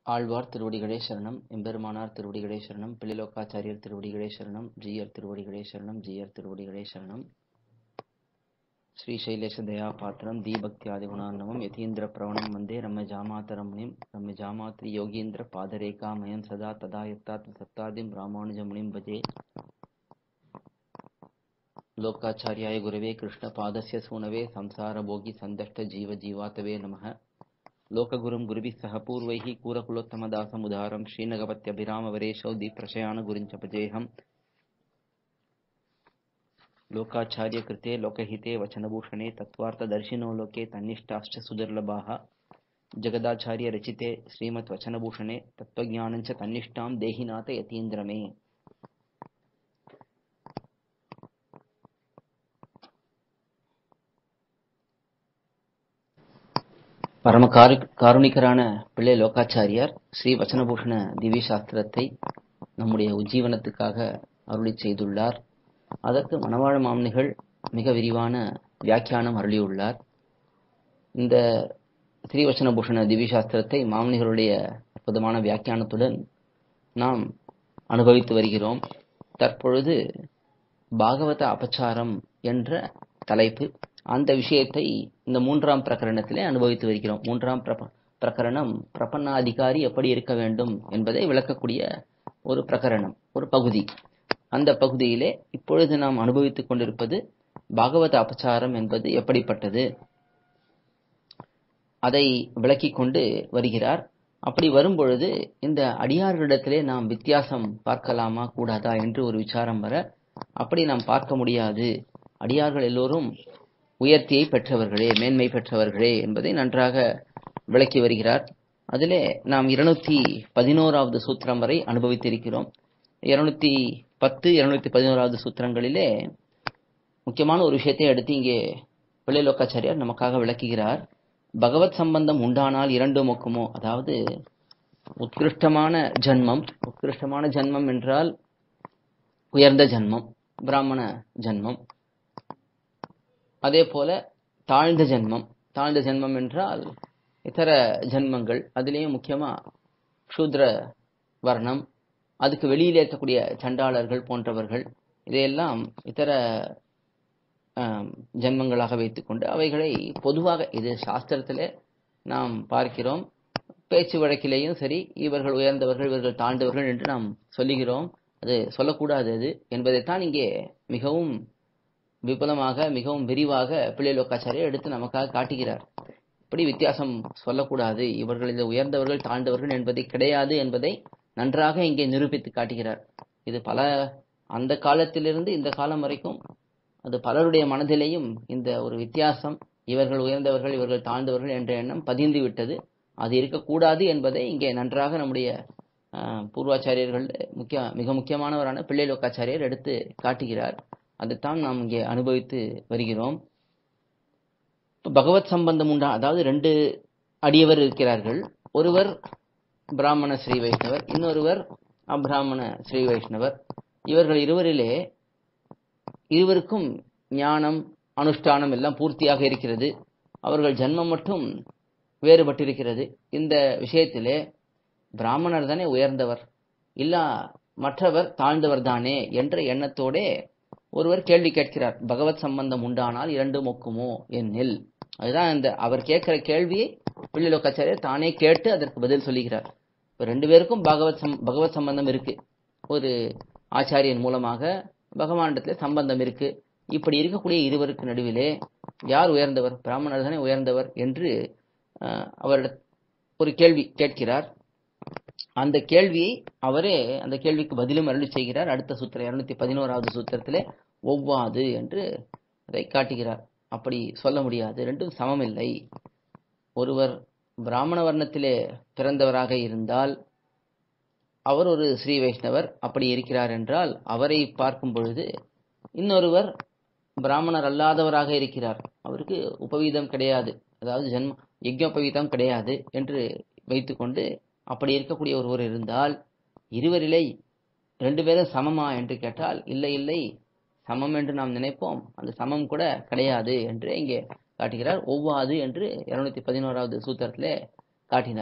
ஆழ்வார் திருவடிகளே சரணம் எம்பெருமானார் திருவடிகளே சரணம் பிள்ளைலோக்காச்சாரியர் திருவடிகளே சரணம் ஜீயர் திருவடிகளே சரணம் ஜீயர் திருவடிகளே சரணம் ஸ்ரீசைலேஷ தயா பாத்திரம் தீபக்தியாதிகுணார்ணவம் யதீந்திர பிரவணம் வந்தே ரம்ம ஜாமாதரம் முனிம் ரம்ம ஜாமாத்ரி யோகீந்திர பாதரேகாமயம் சதா ததா யத்தாத்ம சத்தாதிம் ராமானுஜ முனிம் பஜே லோகாச்சாரியாய குரவே கிருஷ்ண பாதஸ்ய சூனவே சம்சார போகி சந்தஷ்ட ஜீவ ஜீவாத்தவே நமः लोकगुरुं गुरुभिः सह पूर्वैः कूरकुलोत्तमदासमुदारं श्रीनगपत्यभिरामवरेशौ दीप्रशयानगुरुञ्च भजेऽहम् लोकाचार्यकृते लोकहिते वचनभूषणे तत्त्वार्थदर्शिनो लोके तन्निष्ठाश्च सुदुर्लभाः जगदाचार्यरचिते श्रीमद्वचनभूषणे तत्त्वज्ञानञ्च तन्निष्ठां देहिनाथ यतीन्द्रमे பரம காரு காருணிகரான பிள்ளை லோகாச்சாரியார் ஸ்ரீ வச்சனபூஷண திவ்ய சாஸ்திரத்தை நம்முடைய உஜ்ஜீவனத்துக்காக அருளி செய்துள்ளார் அதற்கு மணவாழ மாமனிகள் மிக விரிவான வியாக்கியானம் அருளியுள்ளார் இந்த ஸ்ரீவச்சனபூஷண திவ்ய சாஸ்திரத்தை மாமனிகளுடைய அற்புதமான வியாக்கியானத்துடன் நாம் அனுபவித்து வருகிறோம் தற்பொழுது பாகவத அபச்சாரம் என்ற தலைப்பு அந்த விஷயத்தை இந்த மூன்றாம் பிரகரணத்திலே அனுபவித்து வருகிறோம் மூன்றாம் பிரகரணம் பிரபன்னாதிகாரி எப்படி இருக்க வேண்டும் என்பதை விளக்கக்கூடிய ஒரு பிரகரணம் ஒரு பகுதி அந்த பகுதியிலே இப்பொழுது நாம் அனுபவித்துக் கொண்டிருப்பது பாகவத அபச்சாரம் என்பது எப்படிப்பட்டது அதை விளக்கிக் கொண்டு வருகிறார் அப்படி வரும்பொழுது இந்த அடியார்களிடத்திலே நாம் வித்தியாசம் பார்க்கலாமா கூடாதா என்று ஒரு விசாரம் வர அப்படி நாம் பார்க்க முடியாது அடியார்கள் எல்லோரும் உயர்த்தியை பெற்றவர்களே மேன்மை பெற்றவர்களே என்பதை நன்றாக விளக்கி வருகிறார் அதிலே நாம் இருநூத்தி பதினோராவது சூத்திரம் வரை அனுபவித்திருக்கிறோம் இருநூத்தி பத்து இருநூத்தி பதினோராவது சூத்திரங்களிலே முக்கியமான ஒரு விஷயத்தை எடுத்து இங்கே பிள்ளைலோக்காச்சாரியார் நமக்காக விளக்குகிறார் பகவத் சம்பந்தம் உண்டானால் இரண்டு மொக்குமோ அதாவது உத்கிருஷ்டமான ஜன்மம் உத்கிருஷ்டமான ஜன்மம் என்றால் உயர்ந்த ஜன்மம் பிராமண ஜன்மம் அதே போல தாழ்ந்த ஜென்மம் தாழ்ந்த ஜென்மம் என்றால் இதர ஜென்மங்கள் அதுலேயும் முக்கியமா சூத்ர வர்ணம் அதுக்கு வெளியிலே இருக்கக்கூடிய சண்டாளர்கள் போன்றவர்கள் இதையெல்லாம் இதர ஜென்மங்களாக வைத்துக்கொண்டு அவைகளை பொதுவாக இது சாஸ்திரத்திலே நாம் பார்க்கிறோம் பேச்சு வழக்கிலேயும் சரி இவர்கள் உயர்ந்தவர்கள் இவர்கள் தாழ்ந்தவர்கள் என்று நாம் சொல்லுகிறோம் அது சொல்லக்கூடாது அது என்பதைத்தான் இங்கே மிகவும் விபுலமாக மிகவும் விரிவாக பிள்ளைலோக்காச்சாரியர் எடுத்து நமக்காக காட்டுகிறார் இப்படி வித்தியாசம் சொல்லக்கூடாது இவர்கள் இந்த உயர்ந்தவர்கள் தாழ்ந்தவர்கள் என்பதை கிடையாது என்பதை நன்றாக இங்கே நிரூபித்து காட்டுகிறார் இது பல அந்த காலத்திலிருந்து இந்த காலம் வரைக்கும் அது பலருடைய மனதிலேயும் இந்த ஒரு வித்தியாசம் இவர்கள் உயர்ந்தவர்கள் இவர்கள் தாழ்ந்தவர்கள் என்ற எண்ணம் பதிந்து விட்டது அது இருக்கக்கூடாது என்பதை இங்கே நன்றாக நம்முடைய பூர்வாச்சாரியர்கள் முக்கிய மிக முக்கியமானவரான பிள்ளைலோக்காச்சாரியர் எடுத்து காட்டுகிறார் அதைத்தான் நாம் இங்கே அனுபவித்து வருகிறோம் பகவத் சம்பந்தம் உண்டா அதாவது ரெண்டு அடியவர் இருக்கிறார்கள் ஒருவர் பிராமண ஸ்ரீ வைஷ்ணவர் இன்னொருவர் அபிராமண ஸ்ரீ வைஷ்ணவர் இவர்கள் இருவரிலே இருவருக்கும் ஞானம் அனுஷ்டானம் எல்லாம் பூர்த்தியாக இருக்கிறது அவர்கள் ஜன்மம் மட்டும் வேறுபட்டிருக்கிறது இந்த விஷயத்திலே பிராமணர் தானே உயர்ந்தவர் இல்ல மற்றவர் தாழ்ந்தவர் தானே என்ற எண்ணத்தோடே ஒருவர் கேள்வி கேட்கிறார் பகவத் சம்பந்தம் உண்டானால் இரண்டு மொக்குமோ என்னில் அதுதான் இந்த அவர் கேட்கிற கேள்வியை பிள்ளைலோக்காச்சாரியர் தானே கேட்டு அதற்கு பதில் சொல்லுகிறார் இப்போ ரெண்டு பேருக்கும் பகவத் சம் பகவத் சம்பந்தம் இருக்கு ஒரு ஆச்சாரியன் மூலமாக பகவானிடத்துல சம்பந்தம் இருக்கு இப்படி இருக்கக்கூடிய இருவருக்கு நடுவிலே யார் உயர்ந்தவர் பிராமணர் தானே உயர்ந்தவர் என்று அவரிட ஒரு கேள்வி கேட்கிறார் அந்த கேள்வியை அவரே அந்த கேள்விக்கு பதிலும் அருளி செய்கிறார் அடுத்த சூத்திரம் இருநூத்தி பதினோராவது சூத்திரத்திலே ஒவ்வாது என்று அதை காட்டுகிறார் அப்படி சொல்ல முடியாது ரெண்டும் சமமில்லை ஒருவர் பிராமண வர்ணத்திலே பிறந்தவராக இருந்தால் அவர் ஒரு ஸ்ரீ வைஷ்ணவர் அப்படி இருக்கிறார் என்றால் அவரை பார்க்கும் பொழுது இன்னொருவர் பிராமணர் அல்லாதவராக இருக்கிறார் அவருக்கு உபவீதம் கிடையாது அதாவது ஜென்ம யஜ்யோபவீதம் கிடையாது என்று வைத்துக்கொண்டு அப்படி இருக்கக்கூடிய ஒருவர் இருந்தால் இருவரிலே ரெண்டு பேரும் சமமா என்று கேட்டால் இல்லை இல்லை சமம் என்று நாம் நினைப்போம் அந்த சமம் கூட கிடையாது என்று இங்கே காட்டுகிறார் ஒவ்வாது என்று இருநூத்தி பதினோராவது சூத்திரத்திலே காட்டினார்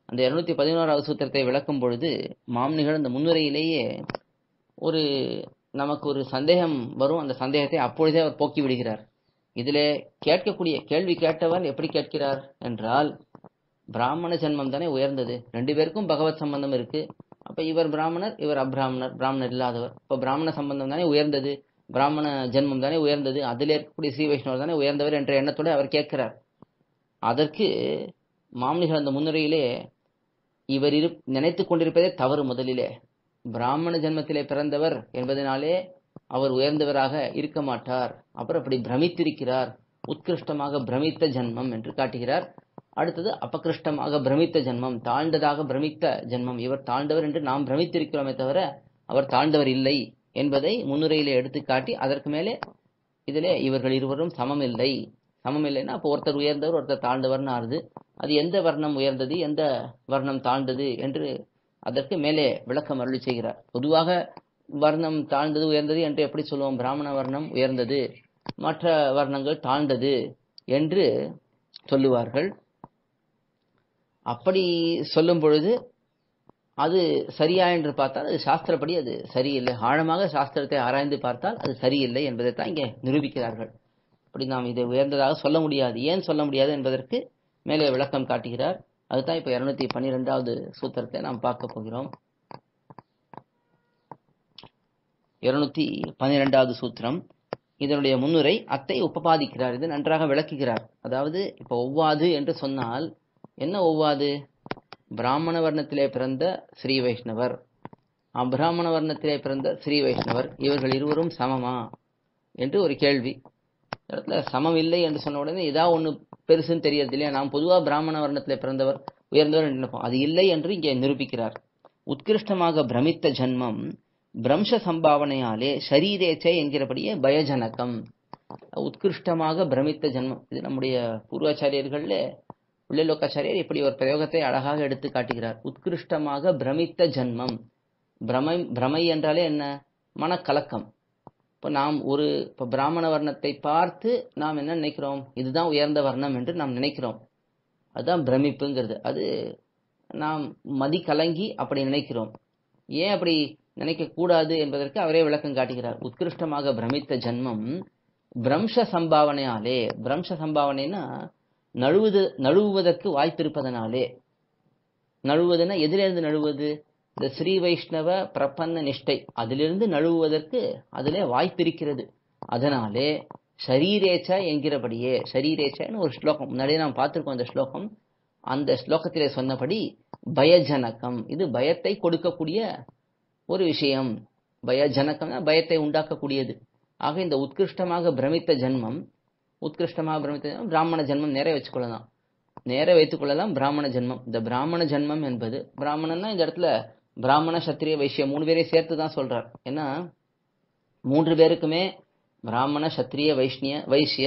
அந்த இருநூத்தி பதினோராவது சூத்திரத்தை விளக்கும் பொழுது மாம்னிகள் அந்த முன்னுரையிலேயே ஒரு நமக்கு ஒரு சந்தேகம் வரும் அந்த சந்தேகத்தை அப்பொழுதே அவர் போக்கி விடுகிறார் இதிலே கேட்கக்கூடிய கேள்வி கேட்டவர் எப்படி கேட்கிறார் என்றால் பிராமண ஜென்மம் தானே உயர்ந்தது ரெண்டு பேருக்கும் பகவத் சம்பந்தம் இருக்கு அப்ப இவர் பிராமணர் இவர் அப்ராமணர் பிராமணர் இல்லாதவர் இப்ப பிராமண சம்பந்தம் தானே உயர்ந்தது பிராமண ஜென்மம் தானே உயர்ந்தது அதில் இருக்கக்கூடிய ஸ்ரீ வைஷ்ணவர் தானே உயர்ந்தவர் என்ற எண்ணத்தோடு அவர் கேட்கிறார் அதற்கு மாமனிகள் அந்த முன்னுரையிலே இவர் இரு நினைத்துக் கொண்டிருப்பதே தவறு முதலிலே பிராமண ஜென்மத்திலே பிறந்தவர் என்பதனாலே அவர் உயர்ந்தவராக இருக்க மாட்டார் அப்புறம் அப்படி பிரமித்திருக்கிறார் உத்கிருஷ்டமாக பிரமித்த ஜென்மம் என்று காட்டுகிறார் அடுத்தது அபகிருஷ்டமாக பிரமித்த ஜென்மம் தாழ்ந்ததாக பிரமித்த ஜென்மம் இவர் தாழ்ந்தவர் என்று நாம் பிரமித்திருக்கிறோமே தவிர அவர் தாழ்ந்தவர் இல்லை என்பதை முன்னுரையிலே எடுத்து காட்டி அதற்கு மேலே இதிலே இவர்கள் இருவரும் சமம் இல்லை சமம் இல்லைன்னா அப்போ ஒருத்தர் உயர்ந்தவர் ஒருத்தர் தாழ்ந்தவர்னு ஆறுது அது எந்த வர்ணம் உயர்ந்தது எந்த வர்ணம் தாழ்ந்தது என்று அதற்கு மேலே விளக்கம் அருளி செய்கிறார் பொதுவாக வர்ணம் தாழ்ந்தது உயர்ந்தது என்று எப்படி சொல்லுவோம் பிராமண வர்ணம் உயர்ந்தது மற்ற வர்ணங்கள் தாழ்ந்தது என்று சொல்லுவார்கள் அப்படி சொல்லும் பொழுது அது சரியா என்று பார்த்தால் அது சாஸ்திரப்படி அது சரியில்லை ஆழமாக சாஸ்திரத்தை ஆராய்ந்து பார்த்தால் அது சரியில்லை என்பதை தான் இங்கே நிரூபிக்கிறார்கள் அப்படி நாம் இதை உயர்ந்ததாக சொல்ல முடியாது ஏன் சொல்ல முடியாது என்பதற்கு மேலே விளக்கம் காட்டுகிறார் அதுதான் இப்ப இருநூத்தி பன்னிரெண்டாவது சூத்திரத்தை நாம் பார்க்க போகிறோம் இருநூத்தி பன்னிரெண்டாவது சூத்திரம் இதனுடைய முன்னுரை அத்தை உபபாதிக்கிறார் இது நன்றாக விளக்குகிறார் அதாவது இப்ப ஒவ்வாது என்று சொன்னால் என்ன ஒவ்வாது பிராமண வர்ணத்திலே பிறந்த ஸ்ரீ வைஷ்ணவர் அபிராமண வர்ணத்திலே பிறந்த ஸ்ரீ வைஷ்ணவர் இவர்கள் இருவரும் சமமா என்று ஒரு கேள்வி இடத்துல சமம் இல்லை என்று சொன்ன உடனே ஏதாவது ஒண்ணு பெருசுன்னு தெரியறது இல்லையா நாம் பொதுவா பிராமண வர்ணத்திலே பிறந்தவர் உயர்ந்தவர் என்று நினைப்போம் அது இல்லை என்று இங்கே நிரூபிக்கிறார் உத்கிருஷ்டமாக பிரமித்த ஜன்மம் பிரம்ச சம்பாவனையாலே ஷரீரேச்சை என்கிறபடியே பயஜனகம் உத்கிருஷ்டமாக பிரமித்த ஜன்மம் இது நம்முடைய பூர்வாச்சாரியர்கள்ல உள்ளலோகாச்சாரியர் இப்படி ஒரு பிரயோகத்தை அழகாக எடுத்து காட்டுகிறார் உத்கிருஷ்டமாக பிரமித்த ஜன்மம் பிரமை பிரமை என்றாலே என்ன மனக்கலக்கம் இப்போ நாம் ஒரு இப்போ பிராமண வர்ணத்தை பார்த்து நாம் என்ன நினைக்கிறோம் இதுதான் உயர்ந்த வர்ணம் என்று நாம் நினைக்கிறோம் அதுதான் பிரமிப்புங்கிறது அது நாம் மதி கலங்கி அப்படி நினைக்கிறோம் ஏன் அப்படி நினைக்க கூடாது என்பதற்கு அவரே விளக்கம் காட்டுகிறார் உத்கிருஷ்டமாக பிரமித்த ஜன்மம் பிரம்ச சம்பாவனையாலே பிரம்ச சம்பாவனைனா நழுவுது நழுவுவதற்கு வாய்ப்பிருப்பதனாலே நழுவுவதுன்னா எதிலிருந்து நழுவுவது இந்த ஸ்ரீ வைஷ்ணவ பிரபன்ன நிஷ்டை அதிலிருந்து நழுவுவதற்கு அதிலே வாய்ப்பிருக்கிறது அதனாலே ஷரீரேச்ச என்கிறபடியே ஷரீரேச்சன்னு ஒரு ஸ்லோகம் முன்னாடியே நாம் பார்த்திருக்கோம் அந்த ஸ்லோகம் அந்த ஸ்லோகத்திலே சொன்னபடி பயஜனகம் இது பயத்தை கொடுக்கக்கூடிய ஒரு விஷயம் பயஜனகம்னா பயத்தை உண்டாக்கக்கூடியது ஆக இந்த உத்கிருஷ்டமாக பிரமித்த ஜென்மம் உத்கிருஷ்டமாக பிரமித்த ஜென்மம் பிராமண ஜென்மம் நேர வச்சுக்கொள்ளலாம் நேர வைத்துக் கொள்ளலாம் பிராமண ஜென்மம் இந்த பிராமண ஜென்மம் என்பது பிராமணன்னா இந்த இடத்துல பிராமண சத்திரிய வைசிய மூணு பேரையும் சேர்த்து தான் சொல்றார் ஏன்னா மூன்று பேருக்குமே பிராமண சத்திரிய வைஷ்ணிய வைசிய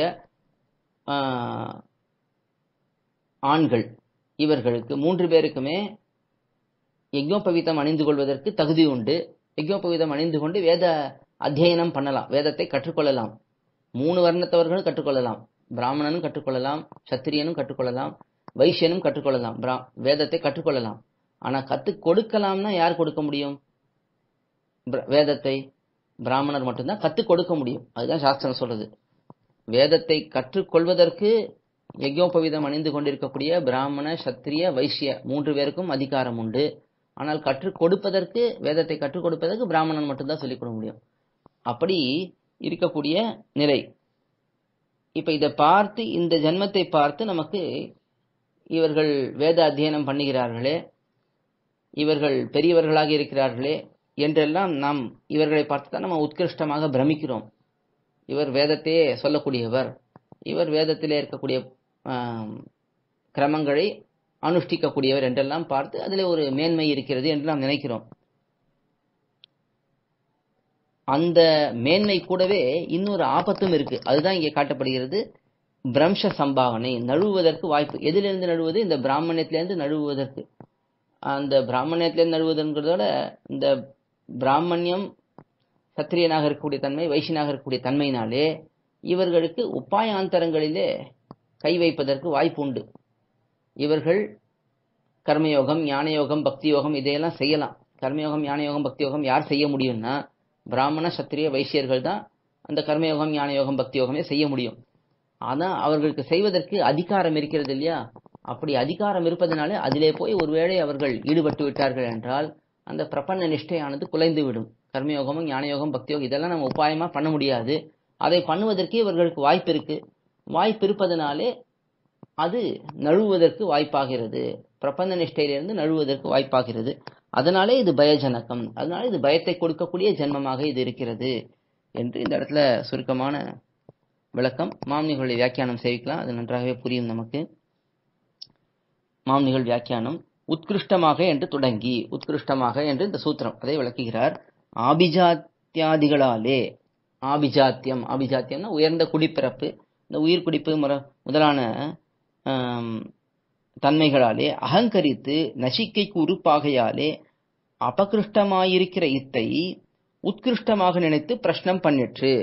ஆண்கள் இவர்களுக்கு மூன்று பேருக்குமே யஜ்னோபவீதம் அணிந்து கொள்வதற்கு தகுதி உண்டு யஜ்னோபவீதம் அணிந்து கொண்டு வேத அத்தியனம் பண்ணலாம் வேதத்தை கற்றுக்கொள்ளலாம் மூணு வர்ணத்தவர்களும் கற்றுக்கொள்ளலாம் பிராமணனும் கற்றுக்கொள்ளலாம் சத்திரியனும் கற்றுக்கொள்ளலாம் வைசியனும் கற்றுக்கொள்ளலாம் வேதத்தை கற்றுக்கொள்ளலாம் ஆனா கத்து கொடுக்கலாம்னா யார் கொடுக்க முடியும் வேதத்தை பிராமணர் மட்டும்தான் கத்து கொடுக்க முடியும் அதுதான் சாஸ்திரம் சொல்றது வேதத்தை கற்றுக்கொள்வதற்கு யஜ்யோபவிதம் அணிந்து கொண்டிருக்கக்கூடிய பிராமண சத்திரிய வைசிய மூன்று பேருக்கும் அதிகாரம் உண்டு ஆனால் கற்றுக் கொடுப்பதற்கு வேதத்தை கற்றுக் கொடுப்பதற்கு பிராமணன் மட்டும்தான் சொல்லிக் கொடுக்க முடியும் அப்படி இருக்கக்கூடிய நிலை இப்ப இதை பார்த்து இந்த ஜென்மத்தை பார்த்து நமக்கு இவர்கள் வேத அத்தியனம் பண்ணுகிறார்களே இவர்கள் பெரியவர்களாக இருக்கிறார்களே என்றெல்லாம் நாம் இவர்களை பார்த்து தான் நம்ம உத்கிருஷ்டமாக பிரமிக்கிறோம் இவர் வேதத்தையே சொல்லக்கூடியவர் இவர் வேதத்திலே இருக்கக்கூடிய கிரமங்களை அனுஷ்டிக்கக்கூடியவர் என்றெல்லாம் பார்த்து அதில் ஒரு மேன்மை இருக்கிறது என்று நாம் நினைக்கிறோம் அந்த மேன்மை கூடவே இன்னொரு ஆபத்தும் இருக்கு அதுதான் இங்கே காட்டப்படுகிறது பிரம்ச சம்பாவனை நழுவுவதற்கு வாய்ப்பு எதிலிருந்து நழுவுவது இந்த பிராமணியத்திலிருந்து நழுவுவதற்கு அந்த பிராமணியத்திலிருந்து நழுவுவதுங்கிறதோட இந்த பிராமணியம் சத்திரியனாக இருக்கக்கூடிய தன்மை வைசியனாக இருக்கக்கூடிய தன்மையினாலே இவர்களுக்கு உபாயாந்தரங்களிலே கை வைப்பதற்கு வாய்ப்பு உண்டு இவர்கள் கர்மயோகம் ஞான யோகம் பக்தி யோகம் இதையெல்லாம் செய்யலாம் கர்மயோகம் ஞான யோகம் பக்தி யோகம் யார் செய்ய முடியும்னா பிராமண சத்திரிய வைசியர்கள் தான் அந்த கர்மயோகம் ஞான யோகம் பக்தி யோகமே செய்ய முடியும் ஆனா அவர்களுக்கு செய்வதற்கு அதிகாரம் இருக்கிறது இல்லையா அப்படி அதிகாரம் இருப்பதனாலே அதிலே போய் ஒருவேளை அவர்கள் ஈடுபட்டு விட்டார்கள் என்றால் அந்த பிரபன்ன நிஷ்டையானது குலைந்து விடும் கர்மயோகமும் ஞானயோகம் பக்தியோகம் இதெல்லாம் நம்ம உபாயமா பண்ண முடியாது அதை பண்ணுவதற்கு இவர்களுக்கு வாய்ப்பு இருக்கு வாய்ப்பு இருப்பதனாலே அது நழுவுவதற்கு வாய்ப்பாகிறது பிரபந்த நிஷ்டையிலிருந்து நழுவுவதற்கு வாய்ப்பாகிறது அதனாலே இது பயஜனகம் அதனால இது பயத்தை கொடுக்கக்கூடிய ஜென்மமாக இது இருக்கிறது என்று இந்த இடத்துல சுருக்கமான விளக்கம் மாம்னிகளுடைய வியாக்கியானம் சேவிக்கலாம் அது நன்றாகவே புரியும் நமக்கு மாம்னிகள் வியாக்கியானம் உத்கிருஷ்டமாக என்று தொடங்கி உத்கிருஷ்டமாக என்று இந்த சூத்திரம் அதை விளக்குகிறார் ஆபிஜாத்தியாதிகளாலே ஆபிஜாத்தியம் ஆபிஜாத்தியம்னா உயர்ந்த குடிப்பிறப்பு இந்த உயிர் குடிப்பு முற முதலான ஆம், தன்மைகளாலே அகங்கரித்து நசிக்கைக்கு உறுப்பாகையாலே அபகிருஷ்டமாயிருக்கிற இத்தை உத்கிருஷ்டமாக நினைத்து பிரஷ்னம் பண்ணிற்று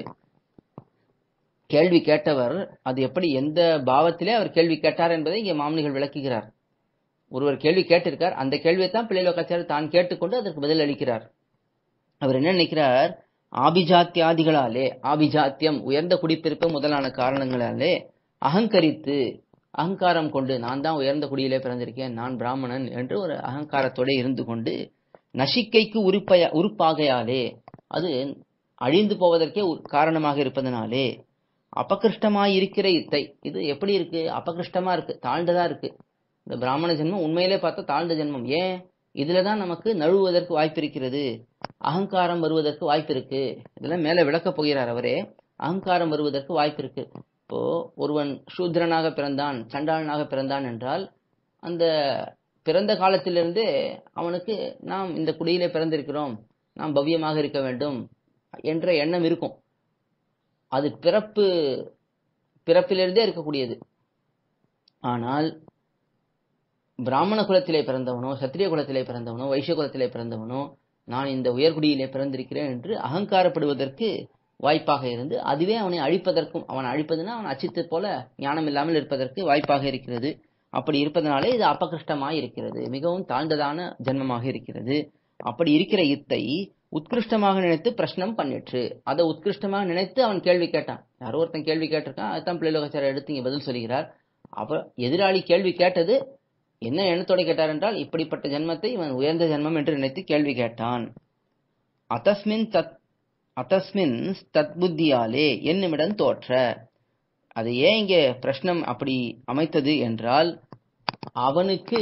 கேள்வி கேட்டவர் அது எப்படி எந்த பாவத்திலே அவர் கேள்வி கேட்டார் என்பதை இங்கே மாமனிகள் விளக்குகிறார் ஒருவர் கேள்வி கேட்டிருக்கார் அந்த கேள்வியை தான் பிள்ளைலோக்காச்சாரியர் தான் கேட்டுக்கொண்டு அதற்கு பதில் அளிக்கிறார் அவர் என்ன நினைக்கிறார் ஆபிஜாத்தியாதிகளாலே ஆபிஜாத்தியம் உயர்ந்த குடிப்பிறப்பு முதலான காரணங்களாலே அகங்கரித்து அகங்காரம் கொண்டு நான் தான் உயர்ந்த குடியிலே பிறந்திருக்கேன் நான் பிராமணன் என்று ஒரு அகங்காரத்தோட இருந்து கொண்டு நசிக்கைக்கு உறுப்பைய உறுப்பாகையாலே அது அழிந்து போவதற்கே ஒரு காரணமாக இருப்பதனாலே அபகிருஷ்டமாய் இருக்கிற இத்தை இது எப்படி இருக்கு அபகிருஷ்டமா இருக்கு தாழ்ந்ததா இருக்கு இந்த பிராமண ஜென்மம் உண்மையிலே பார்த்தா தாழ்ந்த ஜென்மம் ஏன் இதுலதான் நமக்கு நழுவுவதற்கு வாய்ப்பு இருக்கிறது அகங்காரம் வருவதற்கு வாய்ப்பு இருக்கு இதெல்லாம் மேல விளக்கப் போகிறார் அவரே அகங்காரம் வருவதற்கு வாய்ப்பு இருக்கு இப்போ ஒருவன் சூத்ரனாக பிறந்தான் சண்டாளனாக பிறந்தான் என்றால் அந்த பிறந்த காலத்திலிருந்தே அவனுக்கு நாம் இந்த குடியிலே பிறந்திருக்கிறோம் நாம் பவ்யமாக இருக்க வேண்டும் என்ற எண்ணம் இருக்கும் அது பிறப்பு பிறப்பிலிருந்தே இருக்கக்கூடியது ஆனால் பிராமண குலத்திலே பிறந்தவனோ சத்திரிய குலத்திலே பிறந்தவனோ வைசிய குலத்திலே பிறந்தவனோ நான் இந்த உயர்குடியிலே பிறந்திருக்கிறேன் என்று அகங்காரப்படுவதற்கு வாய்ப்பாக இருந்து அதுவே அவனை அழிப்பதற்கும் அவன் அழிப்பதுன்னா அவன் அச்சித்து போல ஞானம் இல்லாமல் இருப்பதற்கு வாய்ப்பாக இருக்கிறது அப்படி இருப்பதனாலே இது அபகிருஷ்டமாய் இருக்கிறது மிகவும் தாழ்ந்ததான ஜென்மமாக இருக்கிறது அப்படி இருக்கிற இத்தை உத்கிருஷ்டமாக நினைத்து பிரश्னம் பண்ணிற்று அதை உத்கிருஷ்டமாக நினைத்து அவன் கேள்வி கேட்டான் யாரோ ஒருத்தன் கேள்வி கேட்டிருக்கான் அதுதான் பிள்ளைலோகச்சார எடுத்து இங்க பதில் சொல்கிறார் அவ எதிராளி கேள்வி கேட்டது என்ன எண்ணத்தோட கேட்டார் என்றால் இப்படிப்பட்ட ஜென்மத்தை இவன் உயர்ந்த ஜென்மம் என்று நினைத்து கேள்வி கேட்டான் அத்தஸ்மின் தத் அத்தஸ்மின் தத்புத்தியாலே என்னுமிடம் தோற்ற அது ஏன் இங்கே பிரஷ்னம் அப்படி அமைத்தது என்றால் அவனுக்கு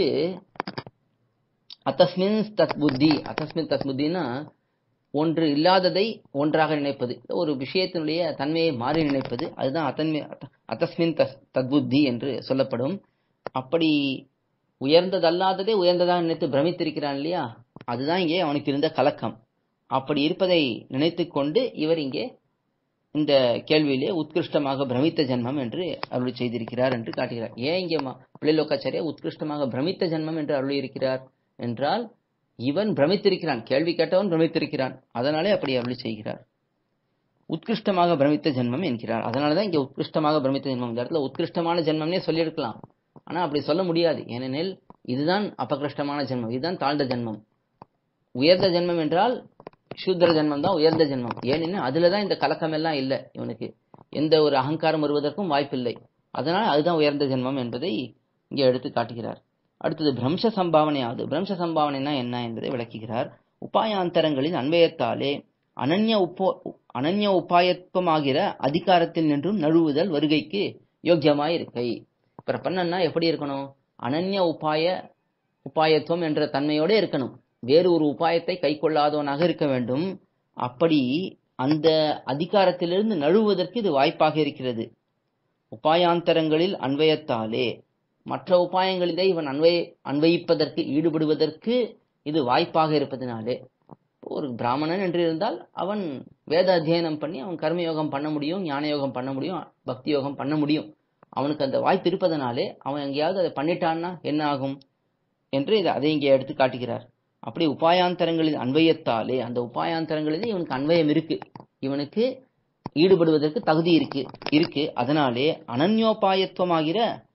அத்தஸ்மின் தத் புத்தி அத்தஸ்மின் தத் புத்தினா ஒன்று இல்லாததை ஒன்றாக நினைப்பது ஒரு விஷயத்தினுடைய தன்மையை மாறி நினைப்பது அதுதான் அத்தன்மை அத்தஸ்மின் தஸ் தத்புத்தி என்று சொல்லப்படும் அப்படி உயர்ந்ததல்லாததே உயர்ந்ததாக நினைத்து பிரமித்திருக்கிறான் இல்லையா அதுதான் இங்கே அவனுக்கு இருந்த கலக்கம் அப்படி இருப்பதை நினைத்துக் கொண்டு இவர் இங்கே இந்த கேள்வியிலே உத்கிருஷ்டமாக பிரமித்த ஜென்மம் என்று அருள் செய்திருக்கிறார் என்று காட்டுகிறார் ஏன் இங்கே பிள்ளைலோக்காச்சாரியா உத்கிருஷ்டமாக பிரமித்த ஜென்மம் என்று அருள் இருக்கிறார் என்றால் இவன் பிரமித்திருக்கிறான் கேள்வி கேட்டவன் பிரமித்திருக்கிறான் அதனாலே அப்படி அருள் செய்கிறார் உத்கிருஷ்டமாக பிரமித்த ஜென்மம் என்கிறார் அதனாலதான் இங்க உத்கிருஷ்டமாக பிரமித்த ஜென்மம் இந்த இடத்துல உத்கிருஷ்டமான ஜென்மம்னே சொல்லியிருக்கலாம் ஆனா அப்படி சொல்ல முடியாது ஏனெனில் இதுதான் அபகிருஷ்டமான ஜென்மம் இதுதான் தாழ்ந்த ஜென்மம் உயர்ந்த ஜென்மம் என்றால் சூத்திர ஜென்மம் தான் உயர்ந்த ஜென்மம் ஏனெனில் அதுலதான் இந்த கலக்கம் எல்லாம் இல்லை இவனுக்கு எந்த ஒரு அகங்காரம் வருவதற்கும் வாய்ப்பில்லை அதனால அதுதான் உயர்ந்த ஜென்மம் என்பதை இங்கே எடுத்து காட்டுகிறார் அடுத்தது பிரம்ச சம்பாவனையாவது பிரம்ச சம்பாவனைனா என்ன என்பதை விளக்குகிறார் உபாயாந்தரங்களின் அன்வயத்தாலே அனன்ய உப்போ அனன்ய உபாயத்துவமாகிற அதிகாரத்தில் நின்றும் நழுவுதல் வருகைக்கு யோக்கியமாய் இருக்கை பிரபன்னா எப்படி இருக்கணும் அனன்ய உபாய உபாயத்துவம் என்ற தன்மையோட இருக்கணும் வேறு ஒரு உபாயத்தை கை கொள்ளாதவனாக இருக்க வேண்டும் அப்படி அந்த அதிகாரத்திலிருந்து நழுவுவதற்கு இது வாய்ப்பாக இருக்கிறது உபாயாந்தரங்களில் அன்வயத்தாலே மற்ற உபாயங்களிலே இவன் அன்வய அன்வயிப்பதற்கு ஈடுபடுவதற்கு இது வாய்ப்பாக இருப்பதனாலே ஒரு பிராமணன் என்று இருந்தால் அவன் வேத அத்தியனம் பண்ணி அவன் கர்மயோகம் பண்ண முடியும் ஞான யோகம் பண்ண முடியும் பக்தி யோகம் பண்ண முடியும் அவனுக்கு அந்த வாய்ப்பு இருப்பதனாலே அவன் எங்கேயாவது அதை பண்ணிட்டான்னா என்ன ஆகும் என்று இதை அதை இங்கே எடுத்து காட்டுகிறார் அப்படி உபாயாந்தரங்களில் அன்வயத்தாலே அந்த உபாயாந்தரங்களிலே இவனுக்கு அன்வயம் இருக்கு இவனுக்கு ஈடுபடுவதற்கு தகுதி இருக்கு இருக்கு அதனாலே அனன்யோபாயத்துவமாகிற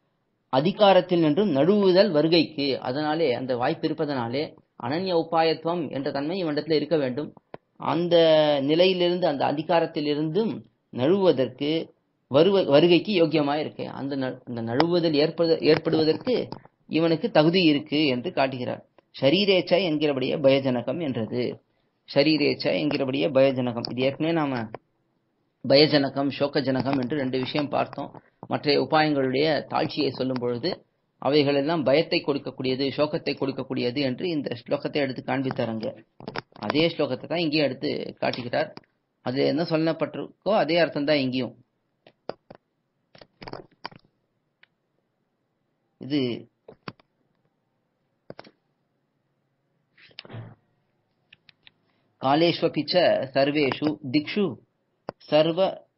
அதிகாரத்தில் நின்றும் நழுவுதல் வருகைக்கு அதனாலே அந்த வாய்ப்பு இருப்பதனாலே அனன்ய உபாயத்துவம் என்ற தன்மை இவனிடத்தில் இருக்க வேண்டும் அந்த நிலையிலிருந்து அந்த அதிகாரத்திலிருந்தும் நழுவுவதற்கு வருவ வருகைக்கு யோக்கியமா இருக்கு அந்த ந- அந்த நழுவுதல் ஏற்படு ஏற்படுவதற்கு இவனுக்கு தகுதி இருக்கு என்று காட்டுகிறார் ஷரீரேச்ச என்கிறபடியே பயஜனகம் என்றது ஷரீரேச்ச என்கிறபடியே பயஜனகம் இது ஏற்கனவே நாம பயஜனகம் சோகஜனகம் என்று ரெண்டு விஷயம் பார்த்தோம் மற்ற உபாயங்களுடைய தாழ்ச்சியை சொல்லும் பொழுது அவைகளெல்லாம் பயத்தை கொடுக்கக்கூடியது சோகத்தை கொடுக்கக்கூடியது என்று இந்த ஸ்லோகத்தை எடுத்து காண்பித்தாருங்க அதே ஸ்லோகத்தை தான் இங்கேயும் எடுத்து காட்டுகிறார் அது என்ன சொல்லப்பட்டிருக்கோ அதே அர்த்தம் தான் இங்கேயும் இது காலேஷ்வபி ச சர்வேஷு திக்ஷு சர்வ